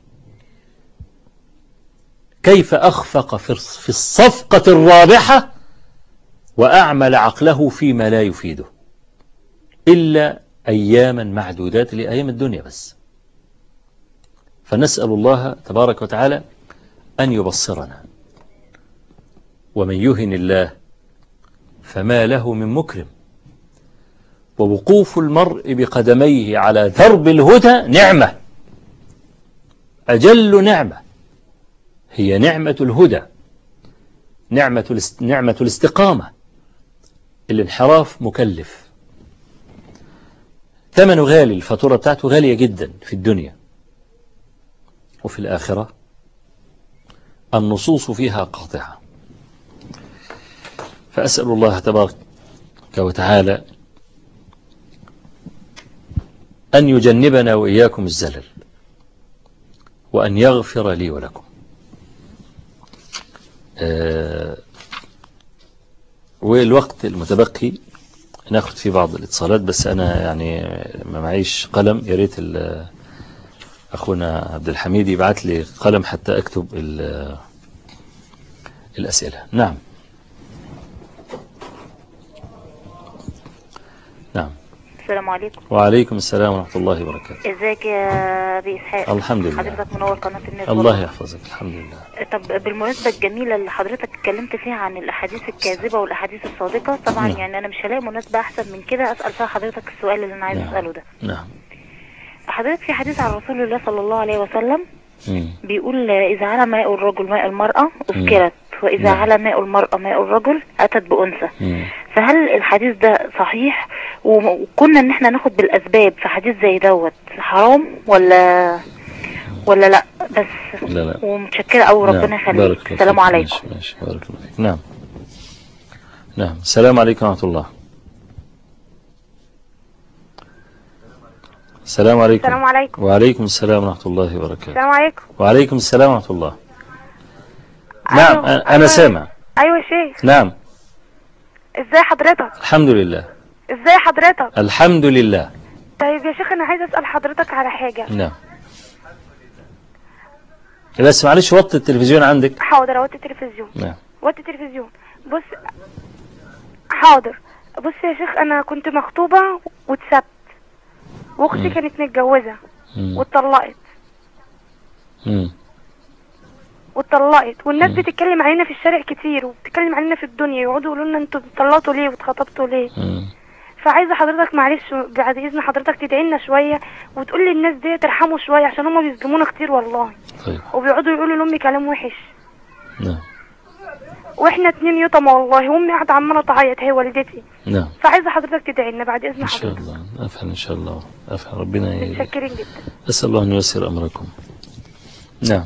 S2: كيف أخفق في الصفقة الرابحة وأعمل عقله فيما لا يفيده إلا أياما معدودات لأيام الدنيا بس فنسأل الله تبارك وتعالى أن يبصرنا ومن يهن الله فما له من مكرم ووقوف المرء بقدميه على درب الهدى نعمة أجل نعمة هي نعمة الهدى نعمة, الاست... نعمة الاستقامة الانحراف مكلف ثمنه غالي الفاتورة بتاعته غالية جدا في الدنيا وفي الآخرة النصوص فيها قاطعة فأسأل الله تبارك وتعالى أن يجنبنا وإياكم الزلل وأن يغفر لي ولكم آه والوقت المتبقي ناخد فيه بعض الاتصالات بس أنا يعني ما معيش قلم يا ريت أخونا عبد الحميد يبعت لي قلم حتى أكتب الأسئلة نعم نعم
S3: السلام عليكم
S2: وعليكم السلام ورحمة الله وبركاته
S3: ازيك يا ابي اسحاق
S2: الحمد لله
S3: حضرتك منور قناة الناس
S2: الله
S3: والله.
S2: يحفظك الحمد لله
S3: طب بالمناسبة الجميلة اللي حضرتك اتكلمت فيها عن الأحاديث الكاذبة والأحاديث الصادقة طبعا
S2: نعم.
S3: يعني أنا مش هلاقي مناسبة أحسن من كده أسأل فيها حضرتك السؤال اللي أنا عايز
S2: نعم.
S3: أسأله ده
S2: نعم
S3: حضرتك في حديث عن رسول الله صلى الله عليه وسلم
S2: مم.
S3: بيقول إذا على ماء الرجل ماء المرأة أسكرت وإذا
S2: نعم.
S3: على ماء المرأة ماء الرجل أتت بأنثى
S2: مم.
S3: فهل الحديث ده صحيح وم- وكنا ان احنا ناخد بالاسباب في حديث زي دوت حرام ولا ولا لا بس
S2: لا لا
S3: ومتشكرة قوي ربنا
S2: نعم.
S3: يخليك
S2: بارك الله
S3: السلام
S2: فيك.
S3: عليكم
S2: ماشي ماشي بارك الله فيك نعم نعم السلام عليكم ورحمة الله السلام عليكم
S4: السلام عليكم
S2: وعليكم السلام ورحمة الله وبركاته
S4: السلام عليكم
S2: وعليكم السلام ورحمة الله نعم
S4: أيوة.
S2: أنا- أنا سامع
S4: ايوه يا شيخ
S2: نعم
S4: ازاي حضرتك
S2: الحمد لله
S4: ازاي حضرتك
S2: الحمد لله
S4: طيب يا شيخ انا عايز اسال حضرتك على حاجه
S2: نعم بس معلش وطي التلفزيون عندك
S4: حاضر اوطي التلفزيون
S2: نعم
S4: وطي التلفزيون بص حاضر بص يا شيخ انا كنت مخطوبه واتسبت واختي
S2: مم.
S4: كانت متجوزه
S2: مم.
S4: واتطلقت
S2: مم.
S4: واتطلقت والناس
S2: مم.
S4: بتتكلم علينا في الشارع كتير وبتتكلم علينا في الدنيا يقعدوا يقولوا لنا انتوا اتطلقتوا ليه واتخطبتوا ليه
S2: مم.
S4: فعايزه حضرتك معلش بعد اذن حضرتك تدعي لنا شويه وتقول للناس دي ترحموا شويه عشان هما بيظلمونا كتير والله
S2: طيب
S4: وبيقعدوا يقولوا لامي كلام وحش
S2: نعم
S4: واحنا اتنين يتامى والله وامي قاعده عماله تعيط هي والدتي
S2: نعم
S4: فعايزه حضرتك تدعي لنا بعد اذن
S2: إن شاء
S4: حضرتك
S2: الله أفعل إن شاء الله أفعل ربنا ي...
S4: متشكرين جدا
S2: أسأل الله أن ييسر أمركم نعم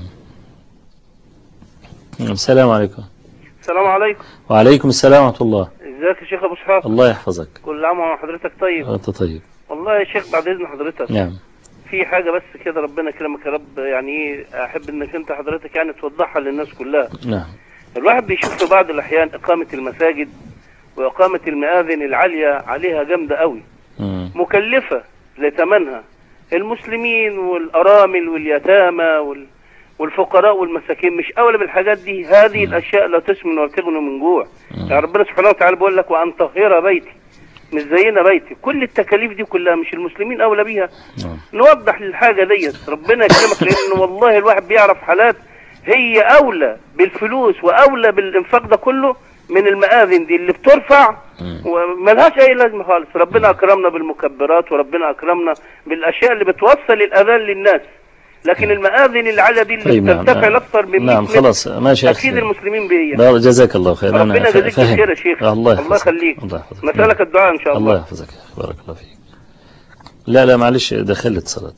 S2: نعم. السلام عليكم
S5: السلام عليكم
S2: وعليكم السلام ورحمة الله
S5: ازيك يا شيخ ابو اسحاق
S2: الله يحفظك
S5: كل عام وحضرتك طيب
S2: أنت طيب
S5: والله يا شيخ بعد اذن حضرتك
S2: نعم
S5: في حاجه بس كده ربنا يكرمك يا رب يعني ايه احب انك انت حضرتك يعني توضحها للناس كلها
S2: نعم
S5: الواحد بيشوف في بعض الاحيان اقامه المساجد واقامه المآذن العاليه عليها جامده قوي
S2: مم.
S5: مكلفه لثمنها المسلمين والارامل واليتامى وال والفقراء والمساكين مش اولى بالحاجات دي هذه الاشياء لا تسمن ولا تغني من جوع
S2: مم.
S5: يعني ربنا سبحانه وتعالى بيقول لك وان طهر بيتي مش زينا بيتي كل التكاليف دي كلها مش المسلمين اولى بيها
S2: نعم
S5: نوضح للحاجه ديت ربنا يكرمك لان والله الواحد بيعرف حالات هي اولى بالفلوس واولى بالانفاق ده كله من المآذن دي اللي بترفع
S2: مم.
S5: وملهاش اي لازمه خالص ربنا اكرمنا بالمكبرات وربنا اكرمنا بالاشياء اللي بتوصل الاذان للناس لكن المآذن العاليه دي اللي
S2: طيب نعم
S5: بترتفع
S2: نعم.
S5: اكثر من 100
S2: نعم
S5: متر،
S2: خلاص ماشي يا أخي.
S5: اكيد المسلمين بيها
S2: بارك- جزاك الله خير أنا
S5: ربنا
S2: ف-
S5: يجزيك
S2: فاهم.
S5: بالخير يا شيخ
S2: الله
S5: الله
S2: يحفظك
S5: يخليك
S2: الله يحفظك
S5: مسألك الدعاء ان شاء
S2: الله
S5: الله
S2: يحفظك يا أخي. بارك الله فيك لا لا معلش دخلت صلاة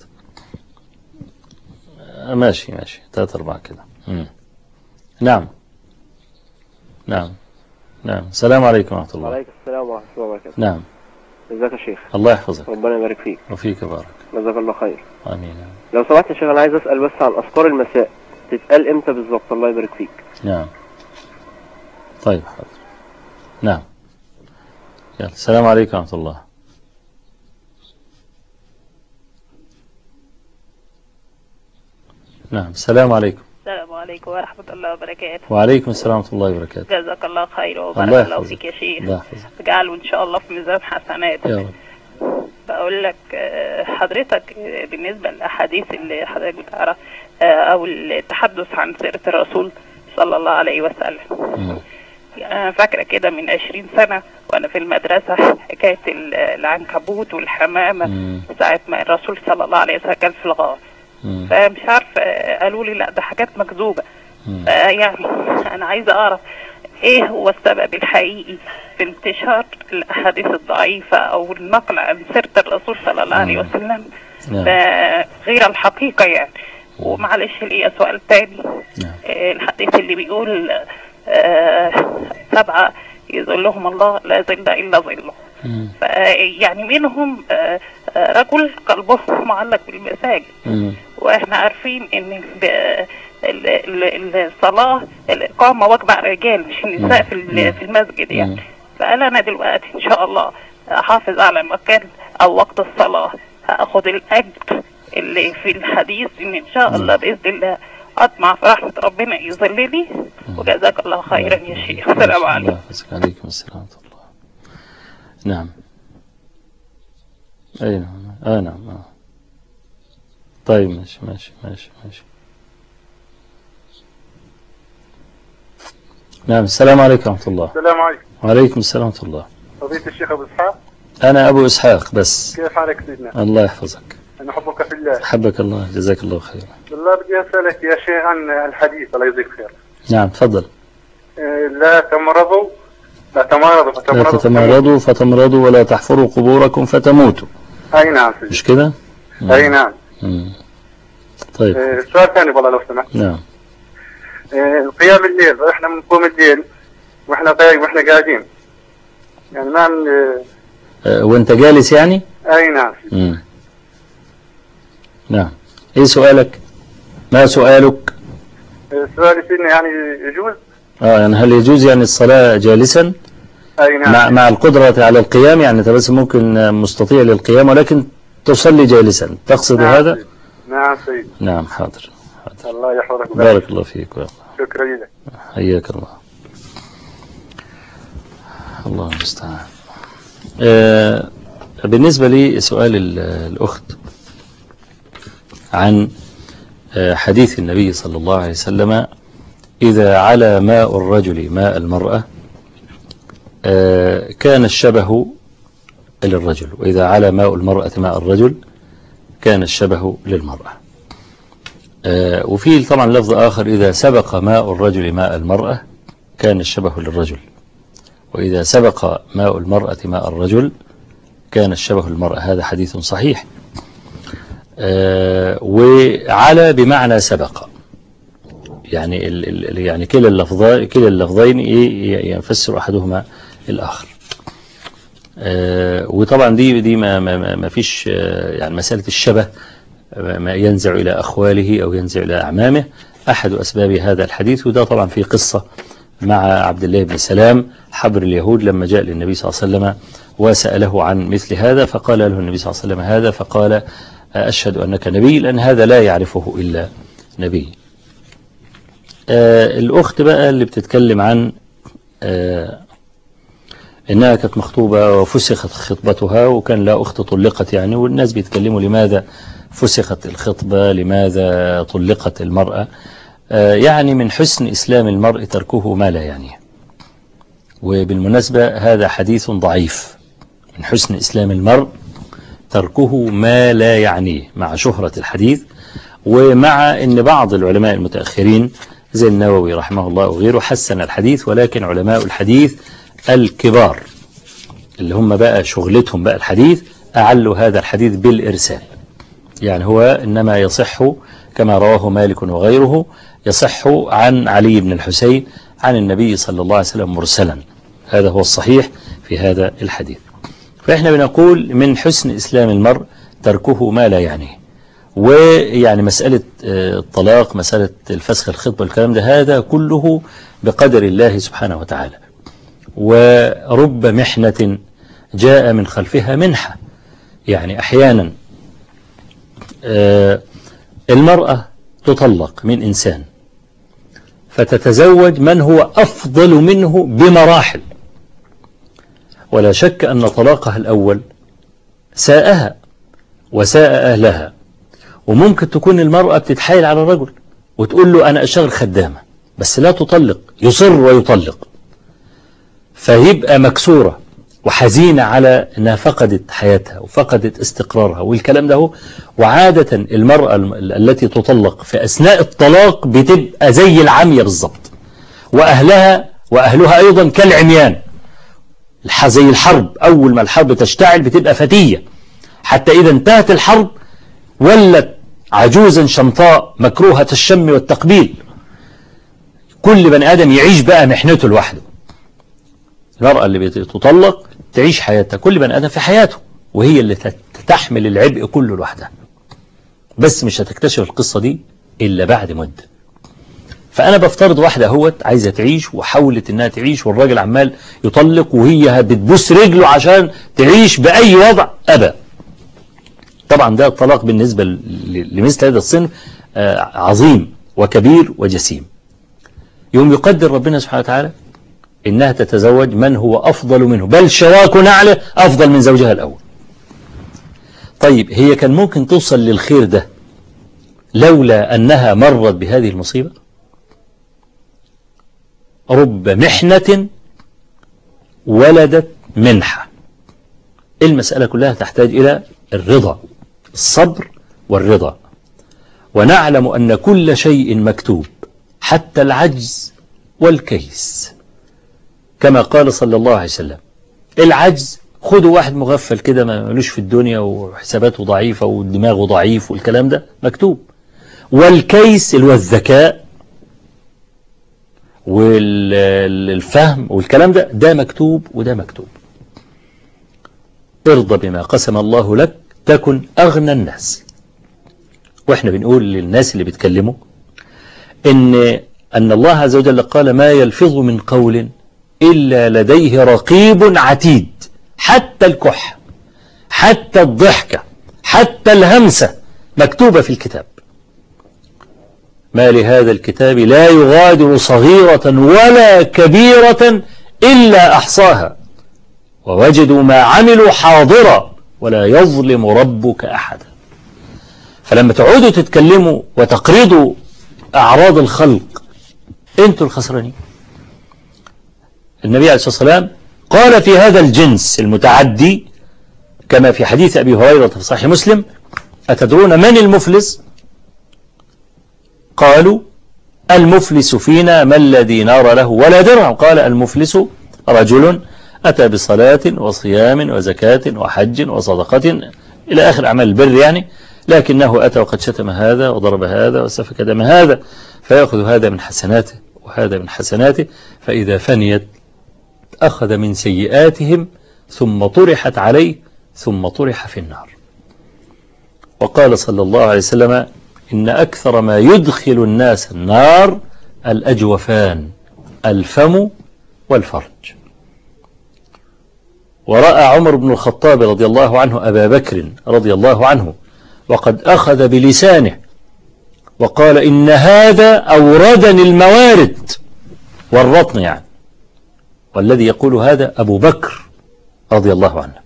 S2: آه، ماشي ماشي ثلاثة أربعة كده مم. نعم نعم نعم السلام عليكم ورحمة الله
S6: وعليكم السلام ورحمة الله وبركاته
S2: نعم
S6: ازيك يا شيخ
S2: الله يحفظك
S6: ربنا يبارك فيك
S2: وفيك بارك
S6: جزاك الله خير
S2: آمين
S6: لو سمحت يا شيخ انا عايز اسال بس عن اذكار المساء تتقال امتى بالظبط الله يبارك فيك
S2: نعم طيب حاضر نعم يلا السلام عليكم ورحمة الله نعم السلام عليكم
S7: السلام عليكم ورحمة الله وبركاته
S2: وعليكم السلام ورحمة الله وبركاته
S7: جزاك الله خير
S2: الله
S7: وبارك الله
S2: يحفظك.
S7: فيك يا شيخ
S2: الله يحفظك
S7: اجعله إن شاء الله في ميزان حسناتك
S2: يا رب
S7: بقول لك آه، حضرتك آه، بالنسبة للأحاديث اللي حضرتك بتعرف آه، أو التحدث عن سيرة الرسول صلى الله عليه وسلم
S2: مم.
S7: أنا فاكرة كده من عشرين سنة وأنا في المدرسة حكاية ال- العنكبوت والحمامة
S2: مم.
S7: ساعة ما الرسول صلى الله عليه وسلم كان في الغار
S2: مم.
S7: فمش عارفة آه، قالوا لي لا ده حاجات مكذوبة
S2: مم.
S7: يعني انا عايزه اعرف ايه هو السبب الحقيقي في انتشار الاحاديث الضعيفه او النقل عن سيره الرسول صلى الله عليه
S2: مم.
S7: وسلم
S2: نعم
S7: آه، غير الحقيقه يعني ومعلش ليا سؤال تاني
S2: نعم
S7: آه، الحديث اللي بيقول آه، سبعه يظلهم الله لا ظل الا ظله
S2: مم.
S7: ف- يعني منهم آه، آه، رجل قلبه معلق بالمساجد
S2: مم.
S7: واحنا عارفين ان ب- ال- ال- الصلاة الإقامة واجبة على الرجال مش النساء في ال- في المسجد
S2: مم.
S7: يعني فأنا أنا دلوقتي إن شاء الله أحافظ على مكان أو وقت الصلاة هاخد الأجر اللي في الحديث إن إن شاء الله بإذن الله أطمع في رحمة ربنا يظللي وجزاك الله خيرا يا شيخ السلام عليكم
S2: الله يحفظك. عليكم السلام ورحمة الله نعم أي نعم آه نعم آه. طيب ماشي ماشي ماشي ماشي نعم السلام عليكم ورحمة الله
S8: السلام عليكم
S2: وعليكم السلام ورحمة الله
S8: فضيلة الشيخ أبو إسحاق
S2: أنا أبو إسحاق بس
S8: كيف حالك سيدنا؟
S2: الله يحفظك
S8: أنا أحبك في الله
S2: حبك الله جزاك الله خيرا
S8: بالله بدي أسألك يا شيخ عن الحديث الله يجزيك خير
S2: نعم تفضل
S8: آه، لا تمرضوا لا تمرضوا
S2: لا
S8: فتمرضوا
S2: تتمردوا فتمرضوا ولا تحفروا قبوركم فتموتوا
S8: أي نعم سيدي
S2: مش كده؟ مم.
S8: أي نعم
S2: مم. طيب
S8: آه، سؤال ثاني والله لو سمحت
S2: نعم
S8: آه، قيام الليل إحنا بنقوم الليل وإحنا قاعدين وإحنا قاعدين يعني ما ن-
S2: أه، وانت جالس يعني
S8: أي نعم
S2: مم. نعم ايه سؤالك ما سؤالك
S8: آه، سؤالي سيدنا يعني يجوز
S2: اه يعني هل يجوز يعني الصلاة جالسا
S8: أي نعم
S2: مع, مع القدرة على القيام يعني انت بس ممكن آه، مستطيع للقيام ولكن تصلي جالسا تقصد
S8: نعم
S2: هذا
S8: سيدي. نعم سيدي
S2: نعم حاضر حاضر
S8: الله يحفظك ويبارك.
S2: بارك الله فيك والله.
S8: شكرا لك
S2: حياك الله الله المستعان آه، بالنسبة لي سؤال ال- الأخت عن آه، حديث النبي صلى الله عليه وسلم إذا على ماء الرجل ماء المرأة آه، كان الشبه للرجل وإذا على ماء المرأة ماء الرجل كان الشبه للمرأة آه، وفي طبعا لفظ آخر إذا سبق ماء الرجل ماء المرأة كان الشبه للرجل وإذا سبق ماء المرأة ماء الرجل كان الشبه للمرأة هذا حديث صحيح آه، وعلى بمعنى سبق يعني ال ال يعني كلا اللفظين كلا اللفظين ي- ي- يفسر أحدهما الآخر آه، وطبعا دي دي ما ما ما- ما فيش آه، يعني مسألة الشبه ما ينزع إلى أخواله أو ينزع إلى أعمامه أحد أسباب هذا الحديث وده طبعا في قصة مع عبد الله بن سلام حبر اليهود لما جاء للنبي صلى الله عليه وسلم وسأله عن مثل هذا فقال له النبي صلى الله عليه وسلم هذا فقال أشهد أنك نبي لأن هذا لا يعرفه إلا نبي آه الأخت بقى اللي بتتكلم عن آه إنها كانت مخطوبة وفسخت خطبتها وكان لا أخت طلقت يعني والناس بيتكلموا لماذا فسخت الخطبة لماذا طلقت المرأة آه يعني من حسن إسلام المرء تركه ما لا يعنيه وبالمناسبة هذا حديث ضعيف من حسن إسلام المرء تركه ما لا يعنيه مع شهرة الحديث ومع أن بعض العلماء المتأخرين زي النووي رحمه الله وغيره حسن الحديث ولكن علماء الحديث الكبار اللي هم بقى شغلتهم بقى الحديث أعلوا هذا الحديث بالإرسال يعني هو إنما يصح كما رواه مالك وغيره يصح عن علي بن الحسين عن النبي صلى الله عليه وسلم مرسلا هذا هو الصحيح في هذا الحديث فإحنا بنقول من حسن إسلام المرء تركه ما لا يعنيه ويعني مسألة الطلاق مسألة الفسخ الخطبة الكلام ده هذا كله بقدر الله سبحانه وتعالى ورب محنة جاء من خلفها منحة يعني أحيانا المرأة تطلق من إنسان فتتزوج من هو أفضل منه بمراحل ولا شك أن طلاقها الأول ساءها وساء أهلها وممكن تكون المرأة بتتحايل على الرجل وتقول له أنا أشتغل خدامة بس لا تطلق يصر ويطلق فيبقى مكسورة وحزينة على أنها فقدت حياتها وفقدت استقرارها والكلام ده هو وعادة المرأة الم- التي تطلق في أثناء الطلاق بتبقى زي العمية بالظبط وأهلها وأهلها أيضا كالعميان الح- زي الحرب أول ما الحرب تشتعل بتبقى فتية حتى إذا انتهت الحرب ولت عجوزا شمطاء مكروهة الشم والتقبيل كل بني آدم يعيش بقى محنته لوحده المرأة اللي بتطلق تعيش حياتها كل بني آدم في حياته وهي اللي تت- تحمل العبء كله لوحدها بس مش هتكتشف القصة دي إلا بعد مدة فأنا بفترض واحدة اهوت عايزة تعيش وحاولت إنها تعيش والراجل عمال يطلق وهي بتبوس رجله عشان تعيش بأي وضع أبى طبعا ده الطلاق بالنسبة ل- ل- لمثل هذا الصنف آه، عظيم وكبير وجسيم يوم يقدر ربنا سبحانه وتعالى إنها تتزوج من هو أفضل منه بل شراك نعله أفضل من زوجها الأول طيب هي كان ممكن توصل للخير ده لولا أنها مرت بهذه المصيبة رب محنة ولدت منحة المسألة كلها تحتاج إلى الرضا الصبر والرضا ونعلم أن كل شيء مكتوب حتى العجز والكيس كما قال صلى الله عليه وسلم العجز خدوا واحد مغفل كده ما ملوش في الدنيا وحساباته ضعيفة ودماغه ضعيف والكلام ده مكتوب والكيس اللي هو الذكاء والفهم والكلام ده ده مكتوب وده مكتوب ارضى بما قسم الله لك تكن أغنى الناس واحنا بنقول للناس اللي بيتكلموا ان أن الله عز وجل قال ما يلفظ من قول إلا لديه رقيب عتيد حتى الكح حتى الضحكة حتى الهمسة مكتوبة في الكتاب ما لهذا الكتاب لا يغادر صغيرة ولا كبيرة إلا أحصاها ووجدوا ما عملوا حاضرا ولا يظلم ربك أحدا فلما تقعدوا تتكلموا وتقرضوا أعراض الخلق أنتوا الخسرانين النبي عليه الصلاة والسلام قال في هذا الجنس المتعدي كما في حديث أبي هريرة في صحيح مسلم أتدرون من المفلس قالوا المفلس فينا ما الذي نار له ولا درهم قال المفلس رجل أتى بصلاة وصيام وزكاة وحج وصدقة إلى آخر أعمال البر يعني لكنه أتى وقد شتم هذا وضرب هذا وسفك دم هذا فيأخذ هذا من حسناته وهذا من حسناته فإذا فنيت أخذ من سيئاتهم ثم طرحت عليه ثم طرح في النار وقال صلى الله عليه وسلم إن أكثر ما يدخل الناس النار الأجوفان الفم والفرج ورأى عمر بن الخطاب رضي الله عنه أبا بكر رضي الله عنه وقد أخذ بلسانه وقال إن هذا أوردني الموارد والرطن يعني والذي يقول هذا أبو بكر رضي الله عنه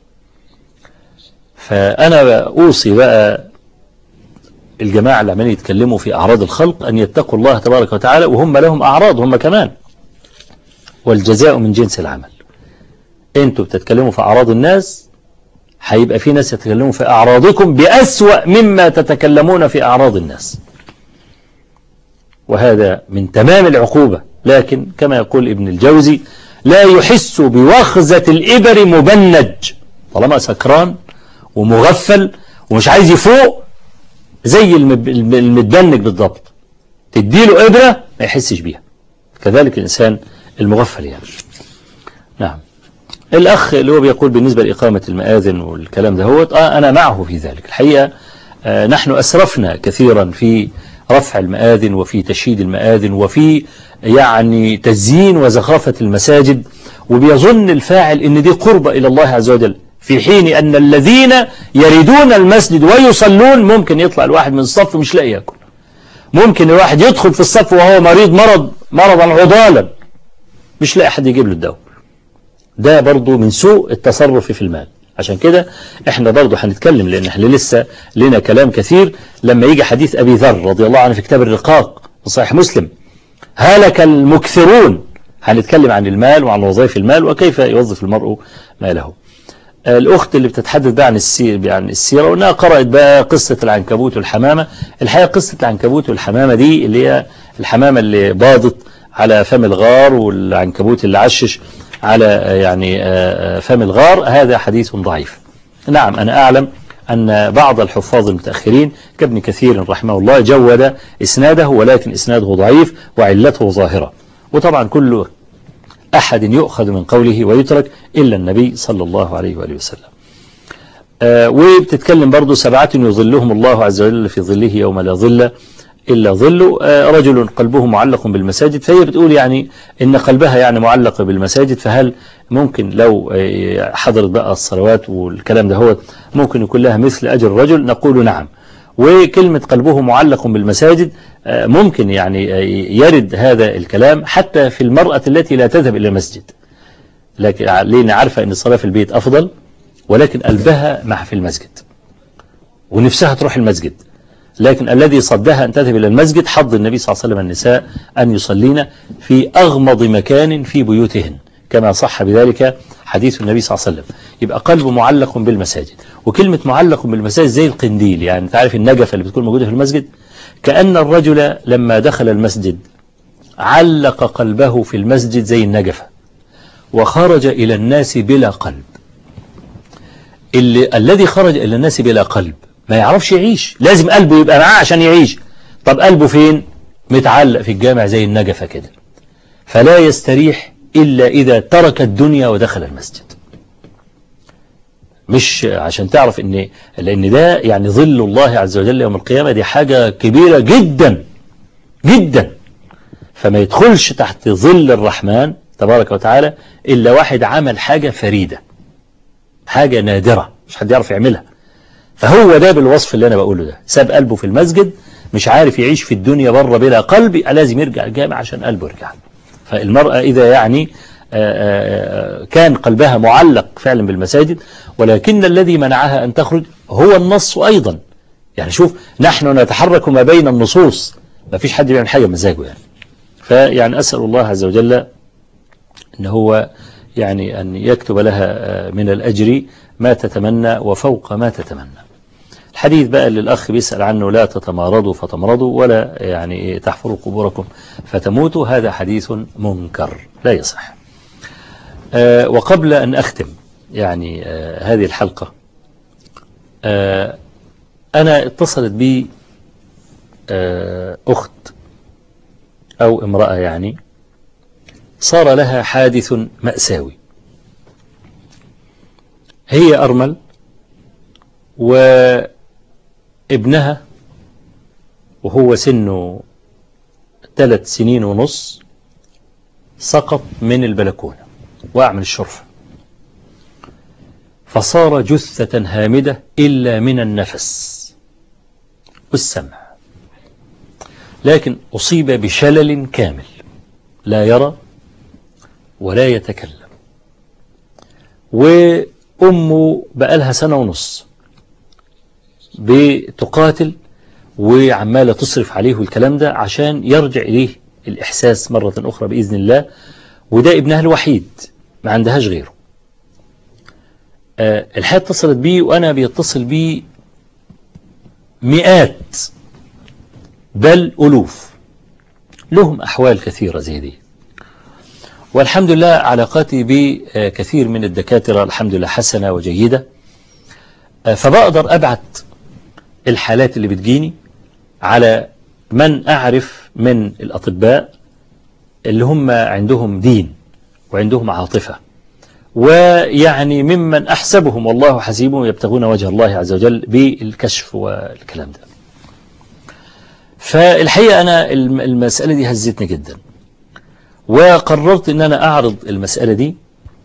S2: فأنا أوصي بقى الجماعة اللي عمالين يتكلموا في أعراض الخلق أن يتقوا الله تبارك وتعالى وهم لهم أعراض هم كمان والجزاء من جنس العمل انتوا بتتكلموا في أعراض الناس هيبقى في ناس يتكلموا في أعراضكم بأسوأ مما تتكلمون في أعراض الناس وهذا من تمام العقوبة لكن كما يقول ابن الجوزي لا يحس بوخزة الإبر مبنج طالما سكران ومغفل ومش عايز يفوق زي المب- المتبنج بالضبط تديله إبرة ما يحسش بيها كذلك الإنسان المغفل يعني نعم الأخ اللي هو بيقول بالنسبة لإقامة المآذن والكلام ده هو آه أنا معه في ذلك الحقيقة آه نحن أسرفنا كثيرا في رفع المآذن وفي تشييد المآذن وفي يعني تزيين وزخرفة المساجد وبيظن الفاعل ان دي قربة إلى الله عز وجل في حين أن الذين يريدون المسجد ويصلون ممكن يطلع الواحد من الصف مش لاقي ياكل ممكن الواحد يدخل في الصف وهو مريض مرض مرضا عضالا مش لاقي حد يجيب له الدواء ده برضو من سوء التصرف في المال عشان كده احنا برضو هنتكلم لان احنا لسه لنا كلام كثير لما يجي حديث ابي ذر رضي الله عنه في كتاب الرقاق في صحيح مسلم هلك المكثرون هنتكلم عن المال وعن وظائف المال وكيف يوظف المرء ما له الأخت اللي بتتحدث بقى عن السير عن السيرة وأنها قرأت بقى قصة العنكبوت والحمامة الحقيقة قصة العنكبوت والحمامة دي اللي هي الحمامة اللي باضت على فم الغار والعنكبوت اللي عشش على يعني فم الغار هذا حديث ضعيف نعم أنا أعلم أن بعض الحفاظ المتأخرين كابن كثير رحمه الله جود إسناده ولكن إسناده ضعيف وعلته ظاهرة وطبعا كل أحد يؤخذ من قوله ويترك إلا النبي صلى الله عليه وآله وسلم آه وبتتكلم برضو سبعة يظلهم الله عز وجل في ظله يوم لا ظل إلا ظل آه رجل قلبه معلق بالمساجد فهي بتقول يعني إن قلبها يعني معلق بالمساجد فهل ممكن لو آه حضرت بقى الصلوات والكلام ده هو ممكن يكون لها مثل أجر الرجل نقول نعم وكلمة قلبه معلق بالمساجد ممكن يعني يرد هذا الكلام حتى في المرأة التي لا تذهب إلى المسجد لكن لأن عارفة أن الصلاة في البيت أفضل ولكن قلبها مع في المسجد ونفسها تروح المسجد لكن الذي صدها أن تذهب إلى المسجد حض النبي صلى الله عليه وسلم النساء أن يصلين في أغمض مكان في بيوتهن كما صح بذلك حديث النبي صلى الله عليه وسلم يبقى قلبه معلق بالمساجد وكلمة معلق بالمساجد زي القنديل يعني تعرف النجفة اللي بتكون موجودة في المسجد كأن الرجل لما دخل المسجد علق قلبه في المسجد زي النجفة وخرج إلى الناس بلا قلب اللي الذي خرج إلى الناس بلا قلب ما يعرفش يعيش لازم قلبه يبقى معاه عشان يعيش طب قلبه فين متعلق في الجامع زي النجفة كده فلا يستريح إلا إذا ترك الدنيا ودخل المسجد مش عشان تعرف ان لان ده يعني ظل الله عز وجل يوم القيامة دي حاجة كبيرة جدا جدا فما يدخلش تحت ظل الرحمن تبارك وتعالى إلا واحد عمل حاجة فريدة حاجة نادرة مش حد يعرف يعملها فهو ده بالوصف اللي أنا بقوله ده ساب قلبه في المسجد مش عارف يعيش في الدنيا بره بلا قلب لازم يرجع الجامع عشان قلبه يرجع فالمرأة إذا يعني كان قلبها معلق فعلا بالمساجد ولكن الذي منعها أن تخرج هو النص أيضا يعني شوف نحن نتحرك ما بين النصوص ما فيش حد بيعمل حاجة بمزاجه يعني فيعني أسأل الله عز وجل أن هو يعني أن يكتب لها من الأجر ما تتمنى وفوق ما تتمنى الحديث بقى اللي الأخ بيسأل عنه لا تتمارضوا فتمرضوا ولا يعني تحفروا قبوركم فتموتوا هذا حديث منكر لا يصح أه وقبل أن أختم يعني أه هذه الحلقة أه أنا اتصلت بي أخت أو امرأة يعني صار لها حادث مأساوي هي أرمل وابنها وهو سنه ثلاث سنين ونص سقط من البلكونة وقع من الشرفة فصار جثة هامدة إلا من النفس والسمع لكن أصيب بشلل كامل لا يرى ولا يتكلم وأمه بقالها سنة ونص بتقاتل وعمالة تصرف عليه الكلام ده عشان يرجع إليه الإحساس مرة أخرى بإذن الله وده ابنها الوحيد ما عندهاش غيره أه الحياة اتصلت بيه وأنا بيتصل بيه مئات بل ألوف لهم أحوال كثيرة زي دي والحمد لله علاقاتي بكثير من الدكاترة الحمد لله حسنة وجيدة فبقدر أبعت الحالات اللي بتجيني على من أعرف من الأطباء اللي هم عندهم دين وعندهم عاطفة ويعني ممن أحسبهم والله حسيبهم يبتغون وجه الله عز وجل بالكشف والكلام ده فالحقيقة أنا المسألة دي هزتني جدا وقررت أن أنا أعرض المسألة دي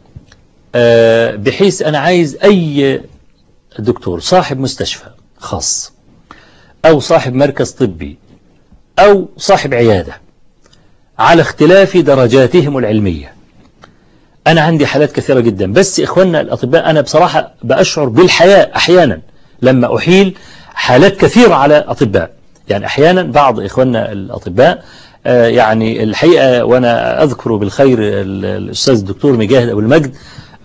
S2: بحيث أنا عايز أي دكتور صاحب مستشفى خاص أو صاحب مركز طبي أو صاحب عيادة على اختلاف درجاتهم العلمية أنا عندي حالات كثيرة جدا بس إخواننا الأطباء أنا بصراحة بأشعر بالحياة أحيانا لما أحيل حالات كثيرة على أطباء يعني أحيانا بعض إخواننا الأطباء يعني الحقيقة وأنا أذكر بالخير الأستاذ الدكتور مجاهد أبو المجد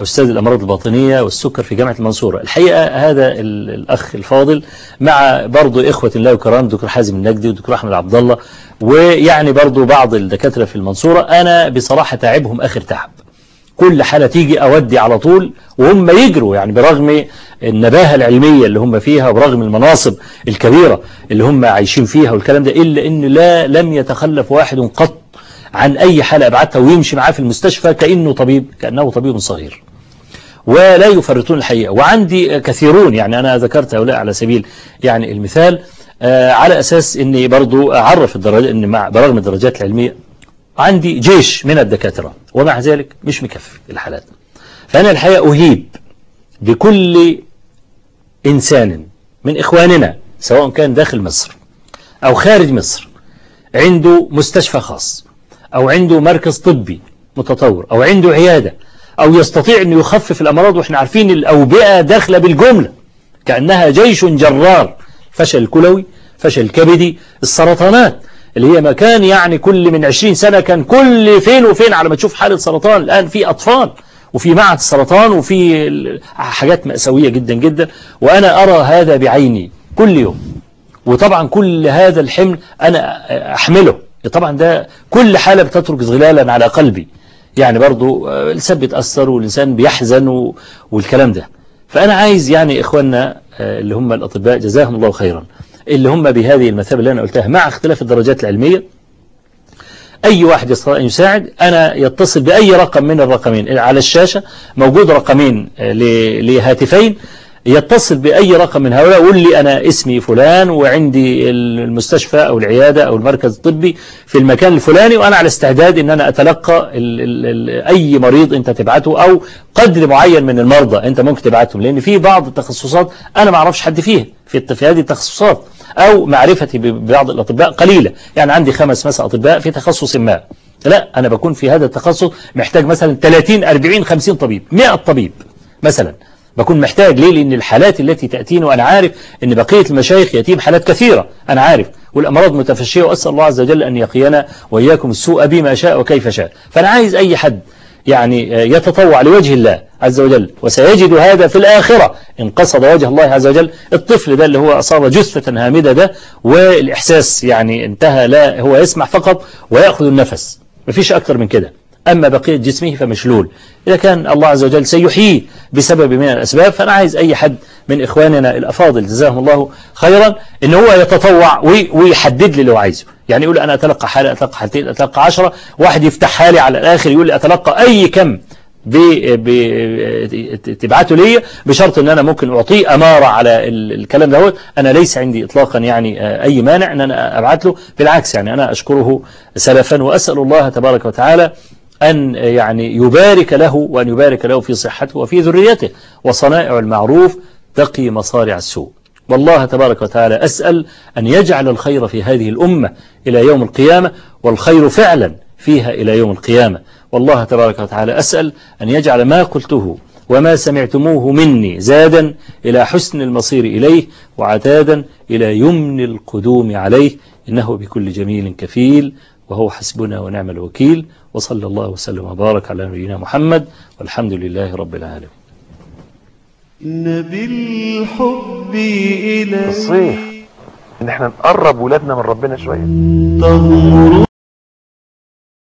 S2: أستاذ الأمراض الباطنية والسكر في جامعة المنصورة الحقيقة هذا ال- الأخ الفاضل مع برضو إخوة الله وكرام دكتور حازم النجدي ودكتور أحمد عبد الله ويعني برضو بعض الدكاترة في المنصورة أنا بصراحة تعبهم آخر تعب كل حالة تيجي أودي على طول وهم يجروا يعني برغم النباهة العلمية اللي هم فيها وبرغم المناصب الكبيرة اللي هم عايشين فيها والكلام ده إلا إن لا لم يتخلف واحد قط عن أي حالة أبعتها ويمشي معاه في المستشفى كأنه طبيب كأنه طبيب صغير ولا يفرطون الحقيقة وعندي كثيرون يعني أنا ذكرت هؤلاء على سبيل يعني المثال آه، على أساس أني برضو أعرف الدرجات أن مع برغم الدرجات العلمية عندي جيش من الدكاترة ومع ذلك مش مكفي الحالات فأنا الحقيقة أهيب بكل إنسان من إخواننا سواء كان داخل مصر أو خارج مصر عنده مستشفى خاص أو عنده مركز طبي متطور أو عنده عيادة أو يستطيع أن يخفف الأمراض وإحنا عارفين الأوبئة داخلة بالجملة كأنها جيش جرار فشل كلوي فشل كبدي السرطانات اللي هي مكان يعني كل من 20 سنة كان كل فين وفين على ما تشوف حالة سرطان الآن في أطفال وفي معهد السرطان وفي ال- حاجات مأساوية جدا جدا وأنا أرى هذا بعيني كل يوم وطبعا كل هذا الحمل أنا أحمله طبعا ده كل حالة بتترك ظلالا على قلبي يعني برضو آه، الإنسان بيتأثر والإنسان بيحزن و- والكلام ده فأنا عايز يعني إخواننا آه، اللي هم الأطباء جزاهم الله خيرا اللي هم بهذه المثابة اللي أنا قلتها مع اختلاف الدرجات العلمية أي واحد يستطيع أن يساعد أنا يتصل بأي رقم من الرقمين على الشاشة موجود رقمين آه، ل- لهاتفين يتصل بأي رقم من هؤلاء ويقول لي أنا اسمي فلان وعندي المستشفى أو العيادة أو المركز الطبي في المكان الفلاني وأنا على استعداد أن أنا أتلقى ال ال ال أي مريض أنت تبعته أو قدر معين من المرضى أنت ممكن تبعتهم لأن في بعض التخصصات أنا ما أعرفش حد فيها في الت- في هذه التخصصات أو معرفتي ب- ببعض الأطباء قليلة يعني عندي خمس مثلا أطباء في تخصص ما لا أنا بكون في هذا التخصص محتاج مثلا 30 40 50 طبيب 100 طبيب مثلا بكون محتاج ليه لأن الحالات التي تأتيني وأنا عارف أن بقية المشايخ يتيم حالات كثيرة أنا عارف والأمراض متفشية وأسأل الله عز وجل أن يقينا وإياكم السوء بما شاء وكيف شاء فأنا عايز أي حد يعني يتطوع لوجه الله عز وجل وسيجد هذا في الآخرة إن قصد وجه الله عز وجل الطفل ده اللي هو أصاب جثة هامدة ده والإحساس يعني انتهى لا هو يسمع فقط ويأخذ النفس مفيش أكتر من كده أما بقية جسمه فمشلول إذا كان الله عز وجل سيحييه بسبب من الأسباب فأنا عايز أي حد من إخواننا الأفاضل جزاهم الله خيرا إن هو يتطوع وي- ويحدد لي اللي هو عايزه يعني يقول أنا أتلقى حالة أتلقى حالتين أتلقى عشرة واحد يفتح حالي على الآخر يقول لي أتلقى أي كم ب... ب... تبعته لي بشرط ان انا ممكن اعطيه اماره على ال- الكلام ده انا ليس عندي اطلاقا يعني آه، اي مانع ان انا ابعت له بالعكس يعني انا اشكره سلفا واسال الله تبارك وتعالى أن يعني يبارك له وأن يبارك له في صحته وفي ذريته وصنائع المعروف تقي مصارع السوء والله تبارك وتعالى أسأل أن يجعل الخير في هذه الأمة إلى يوم القيامة والخير فعلا فيها إلى يوم القيامة والله تبارك وتعالى أسأل أن يجعل ما قلته وما سمعتموه مني زادا إلى حسن المصير إليه وعتادا إلى يمن القدوم عليه إنه بكل جميل كفيل وهو حسبنا ونعم الوكيل وصلى الله وسلم وبارك على نبينا محمد والحمد لله رب العالمين
S9: بالحب إلى
S10: الصيف ان احنا نقرب ولادنا من ربنا شوية
S9: تغمر